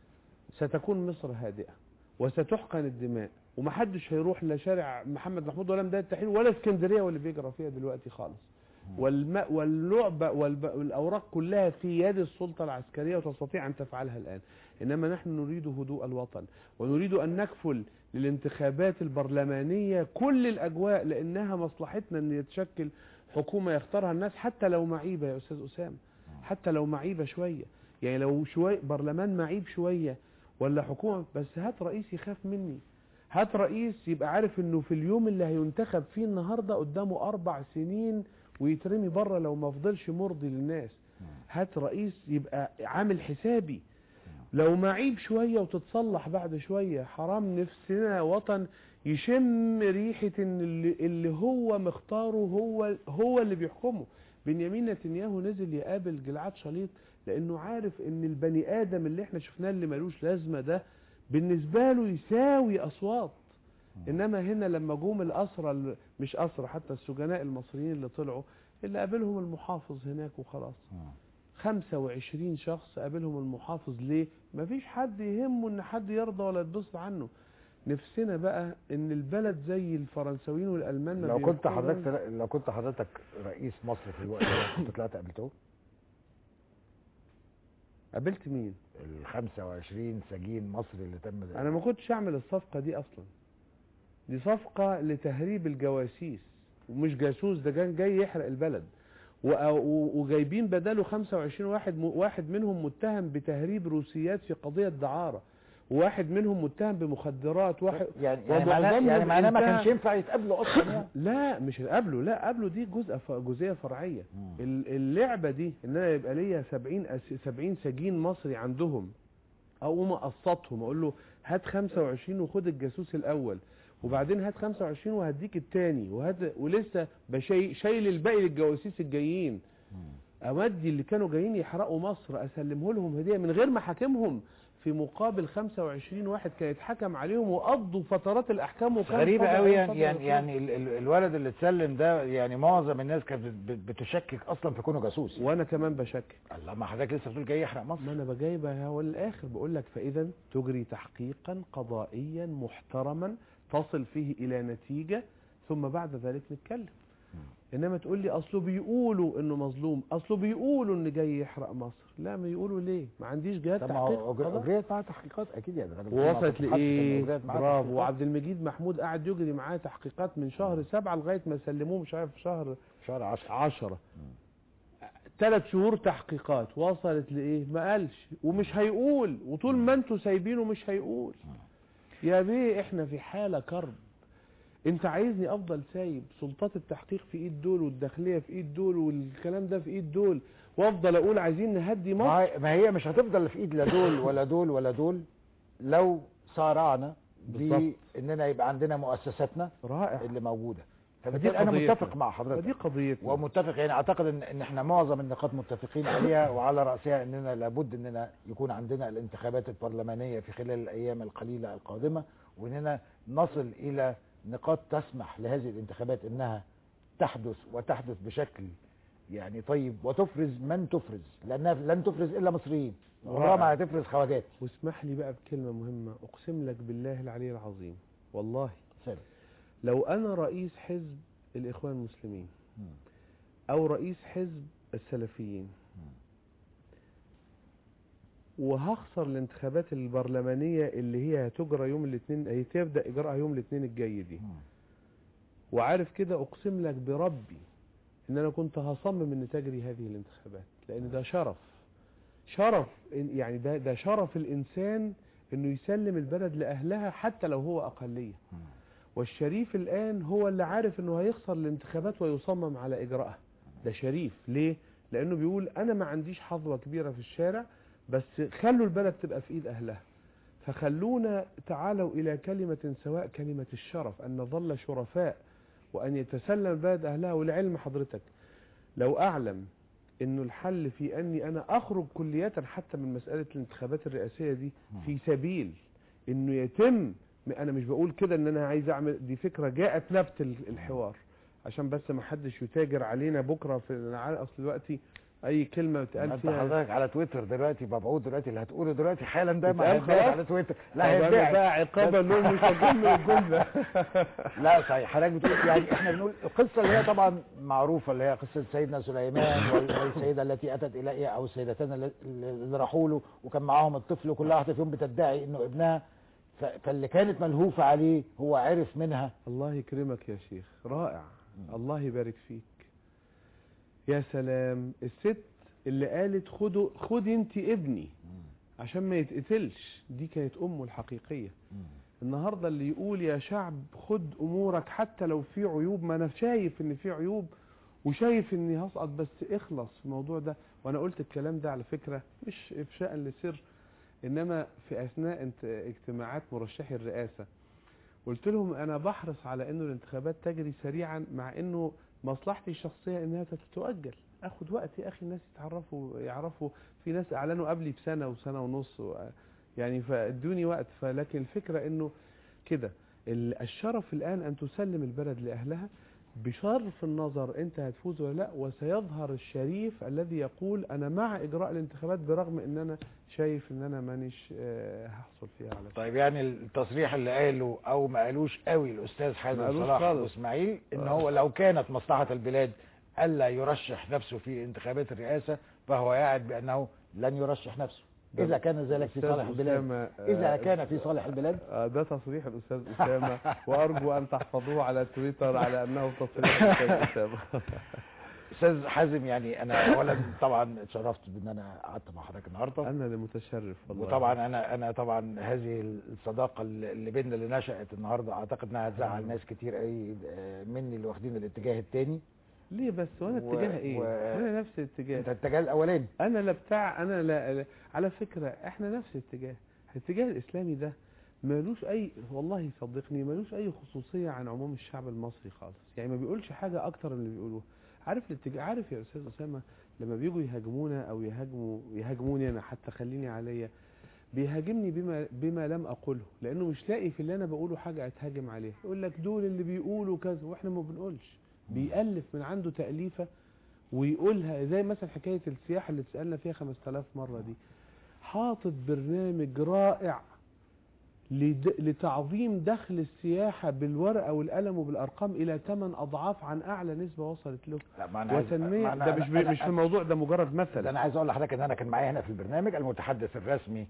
ستكون مصر هادئه وستحقن الدماء ومحدش هيروح لا شارع محمد محمود ولا ميدان التحرير ولا اسكندريه واللي بيجرى فيها دلوقتي خالص والماء واللعبة والب... والأوراق كلها في يد السلطة العسكرية وتستطيع أن تفعلها الآن إنما نحن نريد هدوء الوطن ونريد أن نكفل للانتخابات البرلمانية كل الأجواء لأنها مصلحتنا أن يتشكل حكومة يختارها الناس حتى لو معيبة يا أستاذ أسامة حتى لو معيبة شوية يعني لو شوية برلمان معيب شوية ولا حكومة بس هات رئيس يخاف مني هات رئيس يبقى عارف انه في اليوم اللي هينتخب فيه النهاردة قدامه اربع سنين ويترمي بره لو ما فضلش مرضي للناس هات رئيس يبقى عامل حسابي لو معيب شوية وتتصلح بعد شوية حرام نفسنا وطن يشم ريحة ان اللي, اللي هو مختاره هو هو اللي بيحكمه بنيامين نتنياهو نزل يقابل جلعاد شليط لانه عارف ان البني ادم اللي احنا شفناه اللي ملوش لازمة ده بالنسبة له يساوي اصوات انما هنا لما جم الاسرى ال- مش اسرى حتى السجناء المصريين اللي طلعوا اللي قابلهم المحافظ هناك وخلاص 25 شخص قابلهم المحافظ ليه مفيش حد يهمه ان حد يرضى ولا يتبسط عنه نفسنا بقى ان البلد زي الفرنساويين والالمان ما لو كنت بيحكموا حضرتك لو كنت حضرتك رئيس مصر في الوقت ده كنت طلعت قابلته قابلت مين ال 25 سجين مصري اللي تم انا ما كنتش اعمل الصفقة دي اصلا دي صفقة لتهريب الجواسيس ومش جاسوس ده كان جاي يحرق البلد و- و- وجايبين بداله 25 واحد م- واحد منهم متهم بتهريب روسيات في قضية دعارة وواحد منهم متهم بمخدرات واحد يعني يعني معناه ومعظمهم يعني معناه ما انتهى- كانش ينفع يتقابلوا اصلا يعني لا مش قبله لا قبله دي جزء ف- جزئيه فرعيه ال- اللعبه دي ان انا يبقى ليا 70 أس- 70 سجين مصري عندهم اقوم اقسطهم اقول له هات 25 وخد الجاسوس الاول وبعدين هات 25 وهديك التاني وهات ولسه بشي شايل الباقي للجواسيس الجايين اودي اللي كانوا جايين يحرقوا مصر اسلمه لهم هديه من غير ما حاكمهم في مقابل 25 واحد كان يتحكم عليهم وقضوا فترات الاحكام وكان غريبة قضى قوي عليهم يعني فترة يعني, يعني ال- ال- الولد اللي اتسلم ده يعني معظم الناس كانت بت- بت- بتشكك اصلا في كونه جاسوس وانا كمان بشكك الله ما حضرتك لسه بتقول جاي يحرق مصر ما انا بجايبها هو الاخر بقول لك فاذا تجري تحقيقا قضائيا محترما تصل فيه الى نتيجه ثم بعد ذلك نتكلم انما تقول لي اصله بيقولوا انه مظلوم اصله بيقولوا ان جاي يحرق مصر لا ما يقولوا ليه ما عنديش جهات طب ما تحقيق هو أجر- قضاء. اجريت معاه تحقيقات اكيد يعني الراجل ووصلت ما فتحش لايه أجريت معاه برافو تحقيقات. وعبد المجيد محمود قاعد يجري معاه تحقيقات من شهر سبعة لغايه ما سلموه مش عارف شهر شهر 10 10 ثلاث شهور تحقيقات وصلت لايه ما قالش ومش هيقول وطول ما انتوا سايبينه مش هيقول يا بيه احنا في حاله كرب انت عايزني افضل سايب سلطات التحقيق في ايد دول والداخليه في ايد دول والكلام ده في ايد دول وافضل اقول عايزين نهدي ما مصر هي- ما هي مش هتفضل في ايد لا دول ولا دول ولا دول لو صارعنا بالظبط. باننا يبقى عندنا مؤسساتنا رائع اللي موجوده فدي فبالتالي انا قضيتنا. متفق مع حضرتك فدي قضيتنا ومتفق يعني اعتقد ان ان احنا معظم النقاط متفقين عليها وعلى راسها اننا لابد اننا يكون عندنا الانتخابات البرلمانيه في خلال الايام القليله القادمه واننا نصل الى نقاط تسمح لهذه الانتخابات انها تحدث وتحدث بشكل يعني طيب وتفرز من تفرز لانها لن تفرز الا مصريين عمرها ما هتفرز خواجات واسمح لي بقى بكلمة مهمة أقسم لك بالله العلي العظيم والله سلام. لو أنا رئيس حزب الإخوان المسلمين أو رئيس حزب السلفيين وهخسر الانتخابات البرلمانية اللي هي هتجرى يوم الاثنين هي تبدأ إجراءها يوم الاثنين الجاي دي وعارف كده أقسم لك بربي إن أنا كنت هصمم إن تجري هذه الانتخابات لأن ده شرف شرف إن- يعني ده ده شرف الإنسان إنه يسلم البلد لأهلها حتى لو هو أقلية والشريف الآن هو اللي عارف إنه هيخسر الانتخابات ويصمم على إجراءها ده شريف ليه؟ لأنه بيقول أنا ما عنديش حظوة كبيرة في الشارع بس خلوا البلد تبقى في إيد أهلها فخلونا تعالوا إلى كلمة سواء كلمة الشرف أن نظل شرفاء وأن يتسلم البلد أهلها ولعلم حضرتك لو أعلم انه الحل في اني انا اخرج كلية حتى من مسألة الانتخابات الرئاسية دي في سبيل انه يتم انا مش بقول كده ان انا عايز اعمل دي فكرة جاءت نبت ال- الحوار عشان بس ما حدش يتاجر علينا بكرة في الع- اصل دلوقتي اي كلمة بتقال انت فيها حضرتك على تويتر دلوقتي مبعوث دلوقتي اللي هتقوله دلوقتي حالا ده ما اتقال هيتباع خلاص؟ على تويتر طب لا أنا هيتباع بقى عقابا له مش هكمل الجملة لا صحيح حضرتك بتقول يعني احنا بنقول القصه اللي هي طبعا معروفه اللي هي قصه سيدنا سليمان وال- والسيده التي اتت اليه او السيدتان اللي- اللي راحوا له وكان معاهم الطفل وكل واحده فيهم بتدعي انه ابنها ف- فاللي كانت ملهوفه عليه هو عرف منها الله يكرمك يا شيخ رائع الله يبارك فيك يا سلام الست اللي قالت خدوا خدي انت ابني عشان ما يتقتلش دي كانت امه الحقيقيه النهارده اللي يقول يا شعب خد امورك حتى لو في عيوب ما انا شايف ان في عيوب وشايف اني هسقط بس اخلص في الموضوع ده وانا قلت الكلام ده على فكره مش افشاء لسر انما في اثناء انت اجتماعات مرشحي الرئاسه قلت لهم انا بحرص على انه الانتخابات تجري سريعا مع انه مصلحتي الشخصيه انها تتؤجل اخد وقت يا اخي الناس يتعرفوا يعرفوا في ناس اعلنوا قبلي بسنه وسنه ونص و... يعني فادوني وقت فلكن الفكره انه كده ال- الشرف الان ان تسلم البلد لاهلها بصرف النظر انت هتفوز ولا لا وسيظهر الشريف الذي يقول انا مع اجراء الانتخابات برغم ان انا شايف ان انا مانيش آه، هحصل فيها على طيب يعني التصريح اللي قاله او ما قالوش قوي الاستاذ ما حازم قالوش صلاح خالص. واسماعيل ان آه. هو لو كانت مصلحه البلاد الا يرشح نفسه في انتخابات الرئاسه فهو يعد بانه لن يرشح نفسه اذا كان ذلك في أستاذ صالح البلاد أسامة، اذا آه، كان في صالح البلاد آه، ده تصريح الاستاذ اسامه وارجو ان تحفظوه على تويتر على انه تصريح الاستاذ اسامه استاذ حازم يعني انا اولا طبعا اتشرفت بان انا قعدت مع حضرتك النهارده انا اللي متشرف والله وطبعا انا انا طبعا هذه الصداقه اللي اللي بيننا اللي نشات النهارده اعتقد انها هتزعل ناس كتير قوي آه، مني اللي واخدين الاتجاه الثاني ليه بس وانا و- اتجاه ايه و- وانا نفس الاتجاه انت الاتجاه الاولاني انا لا بتاع انا لا, لا على فكره احنا نفس الاتجاه الاتجاه الاسلامي ده ملوش اي والله صدقني ملوش اي خصوصيه عن عموم الشعب المصري خالص يعني ما بيقولش حاجه اكتر من اللي بيقولوه عارف الاتجاه عارف يا استاذ اسامه لما بيجوا يهاجمونا او يهاجموا يهاجموني انا حتى خليني عليا بيهاجمني بما بما لم اقوله لانه مش لاقي في اللي انا بقوله حاجه اتهاجم عليها يقول لك دول اللي بيقولوا كذا واحنا ما بنقولش بيألف من عنده تأليفة ويقولها زي مثلا حكاية السياحة اللي اتسألنا فيها 5000 مرة دي حاطط برنامج رائع لد- لتعظيم دخل السياحة بالورقة والقلم وبالأرقام إلى 8 أضعاف عن أعلى نسبة وصلت له لا ما انا عايز- وتنمية ما أنا- ده مش أنا- مش في موضوع ده مجرد مثل ده انا عايز اقول لحضرتك ان انا كان معايا هنا في البرنامج المتحدث الرسمي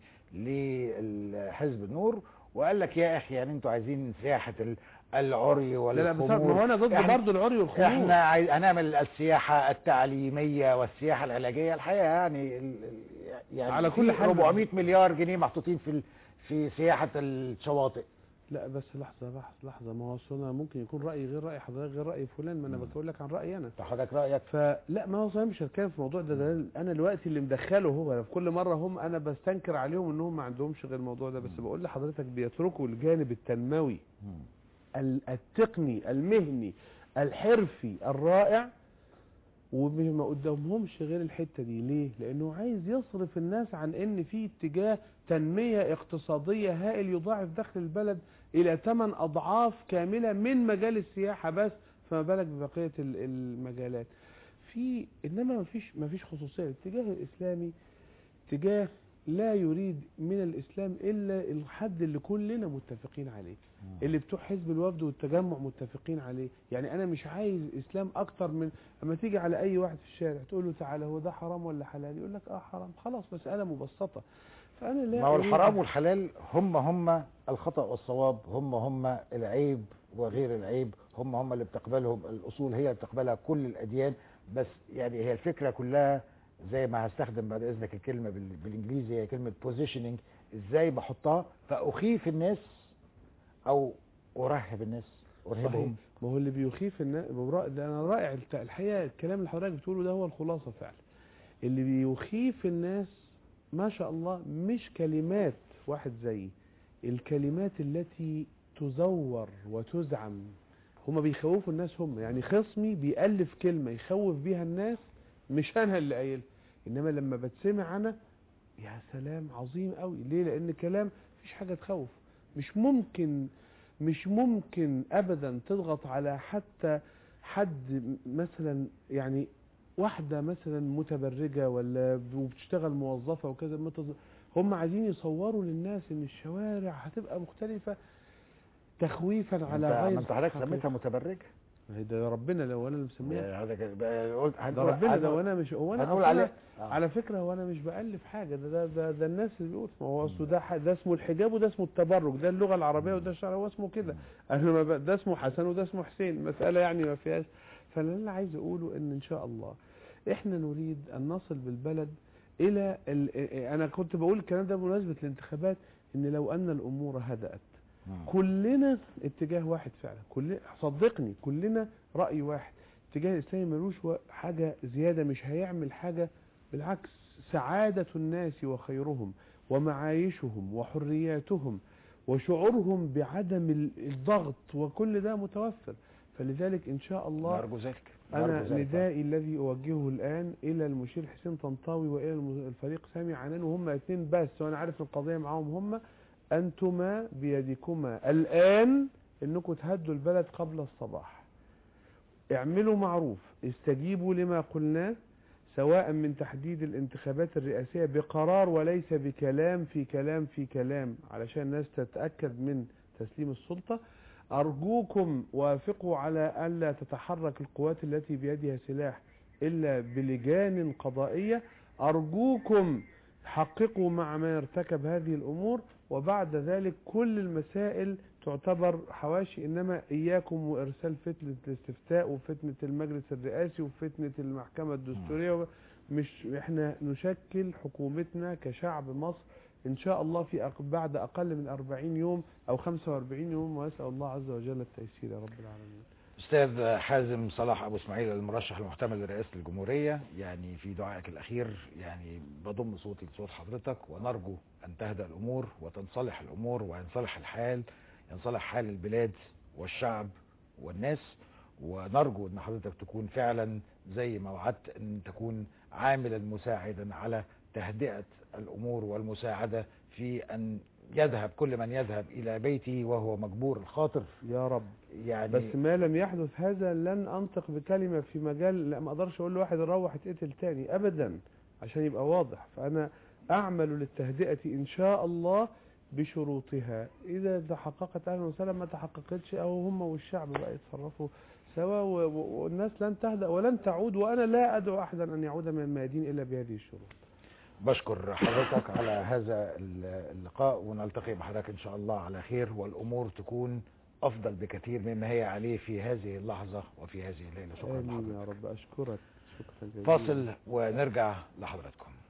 لحزب النور وقال لك يا اخي يعني انتوا عايزين سياحه ال- العري لا لا والخمور بس ما هو أنا ضد إحنا- برضه العري والخمور احنا عايز هنعمل السياحه التعليميه والسياحه العلاجيه الحقيقه يعني ال- ال- يعني على في كل حال 400 مليار جنيه محطوطين في ال- في سياحه الشواطئ لا بس لحظة لحظة لحظة ما هو أصل أنا ممكن يكون رأيي غير رأي حضرتك غير رأي فلان ما أنا بقول لك عن رأيي أنا حضرتك رأيك فلا ما هو صحيح مش هتكلم في الموضوع ده, ده أنا الوقت اللي مدخله هو أنا في كل مرة هم أنا بستنكر عليهم إنهم ما عندهمش غير الموضوع ده بس بقول لحضرتك بيتركوا الجانب التنموي ال- التقني المهني الحرفي الرائع وما قدامهمش غير الحتة دي ليه لانه عايز يصرف الناس عن ان في اتجاه تنمية اقتصادية هائل يضاعف دخل البلد الى 8 اضعاف كاملة من مجال السياحة بس فما بالك ببقية ال- المجالات في انما ما فيش ما فيش خصوصية الاتجاه الاسلامي اتجاه لا يريد من الاسلام الا الحد اللي كلنا متفقين عليه اللي بتوع حزب الوفد والتجمع متفقين عليه يعني انا مش عايز اسلام اكتر من اما تيجي على اي واحد في الشارع تقول له تعالى هو ده حرام ولا حلال يقول لك اه حرام خلاص مساله مبسطه فانا لا ما هو أريد- الحرام والحلال هم هم الخطأ والصواب هم هم العيب وغير العيب هم هم اللي بتقبلهم الأصول هي اللي بتقبلها كل الأديان بس يعني هي الفكرة كلها زي ما هستخدم بعد إذنك الكلمة بال- بالإنجليزي هي كلمة positioning إزاي بحطها فأخيف الناس أو أرهب الناس صحيح أرهبهم ما هو اللي بيخيف الناس ده انا رائع الت- الحقيقه الكلام اللي حضرتك بتقوله ده هو الخلاصه فعلا اللي بيخيف الناس ما شاء الله مش كلمات واحد زيي الكلمات التي تزور وتزعم هما بيخوفوا الناس هم يعني خصمي بيألف كلمة يخوف بيها الناس مش أنا اللي قايلها إنما لما بتسمع أنا يا سلام عظيم قوي ليه لأن كلام مفيش حاجة تخوف مش ممكن مش ممكن أبدا تضغط على حتى حد مثلا يعني واحدة مثلا متبرجة ولا وبتشتغل موظفة وكذا ما تظ- هم عايزين يصوروا للناس ان الشوارع هتبقى مختلفة تخويفا على أنت- غير ما أنت حضرتك حقيقة. سميتها متبرجة ما هي ده ربنا لو انا اللي مسميها يعني حضرتك بقى قلت ده هنقول- ربنا ده هنقول- وانا مش هو انا هنقول أصل عليه أنا- على فكره هو انا مش بالف حاجه ده ده ده, ده الناس اللي بيقول ما هو اصله ده ح- ده اسمه الحجاب وده اسمه التبرج ده اللغه العربيه وده الشرع هو اسمه كده انا ما ب- ده اسمه حسن وده اسمه حسين مساله يعني ما فيهاش فاللي انا عايز اقوله ان ان شاء الله احنا نريد ان نصل بالبلد الى ال... انا كنت بقول الكلام ده بمناسبه الانتخابات ان لو ان الامور هدأت كلنا اتجاه واحد فعلا كل صدقني كلنا رأي واحد اتجاه الاسلامي ملوش و- حاجة زيادة مش هيعمل حاجة بالعكس سعادة الناس وخيرهم ومعايشهم وحرياتهم وشعورهم بعدم ال- الضغط وكل ده متوفر فلذلك إن شاء الله نرجو ذلك أنا نرجو ذلك. ندائي الذي أوجهه الآن إلى المشير حسين طنطاوي وإلى الم- الفريق سامي عنان وهم اثنين بس وأنا عارف القضية معاهم هم أنتما بيدكما الآن أنكم تهدوا البلد قبل الصباح اعملوا معروف استجيبوا لما قلناه سواء من تحديد الانتخابات الرئاسية بقرار وليس بكلام في كلام في كلام علشان الناس تتأكد من تسليم السلطة أرجوكم وافقوا على ألا تتحرك القوات التي بيدها سلاح إلا بلجان قضائية أرجوكم حققوا مع من ارتكب هذه الأمور وبعد ذلك كل المسائل تعتبر حواشي إنما إياكم وإرسال فتنة الاستفتاء وفتنة المجلس الرئاسي وفتنة المحكمة الدستورية مش إحنا نشكل حكومتنا كشعب مصر إن شاء الله في أق- بعد أقل من 40 يوم أو 45 يوم وأسأل الله عز وجل التيسير يا رب العالمين استاذ حازم صلاح ابو اسماعيل المرشح المحتمل لرئاسه الجمهوريه يعني في دعائك الاخير يعني بضم صوتي لصوت حضرتك ونرجو ان تهدأ الامور وتنصلح الامور وينصلح الحال ينصلح حال البلاد والشعب والناس ونرجو ان حضرتك تكون فعلا زي ما وعدت ان تكون عاملا مساعدا على تهدئه الامور والمساعده في ان يذهب كل من يذهب الى بيته وهو مجبور الخاطر يا رب يعني بس ما لم يحدث هذا لن أنطق بكلمة في مجال لا ما أقدرش أقول لواحد روح اتقتل تاني أبدا عشان يبقى واضح فأنا أعمل للتهدئة إن شاء الله بشروطها إذا تحققت أهلا وسهلا ما تحققتش أو هم والشعب بقى يتصرفوا سوا و- و- والناس لن تهدأ ولن تعود وأنا لا أدعو أحدا أن يعود من الميادين إلا بهذه الشروط بشكر حضرتك على هذا اللقاء ونلتقي بحضرتك ان شاء الله على خير والامور تكون افضل بكثير مما هي عليه في هذه اللحظة وفي هذه الليلة شكرا آمين لحضرتك يا رب أشكرك شكرا جزيلا فاصل ونرجع لحضراتكم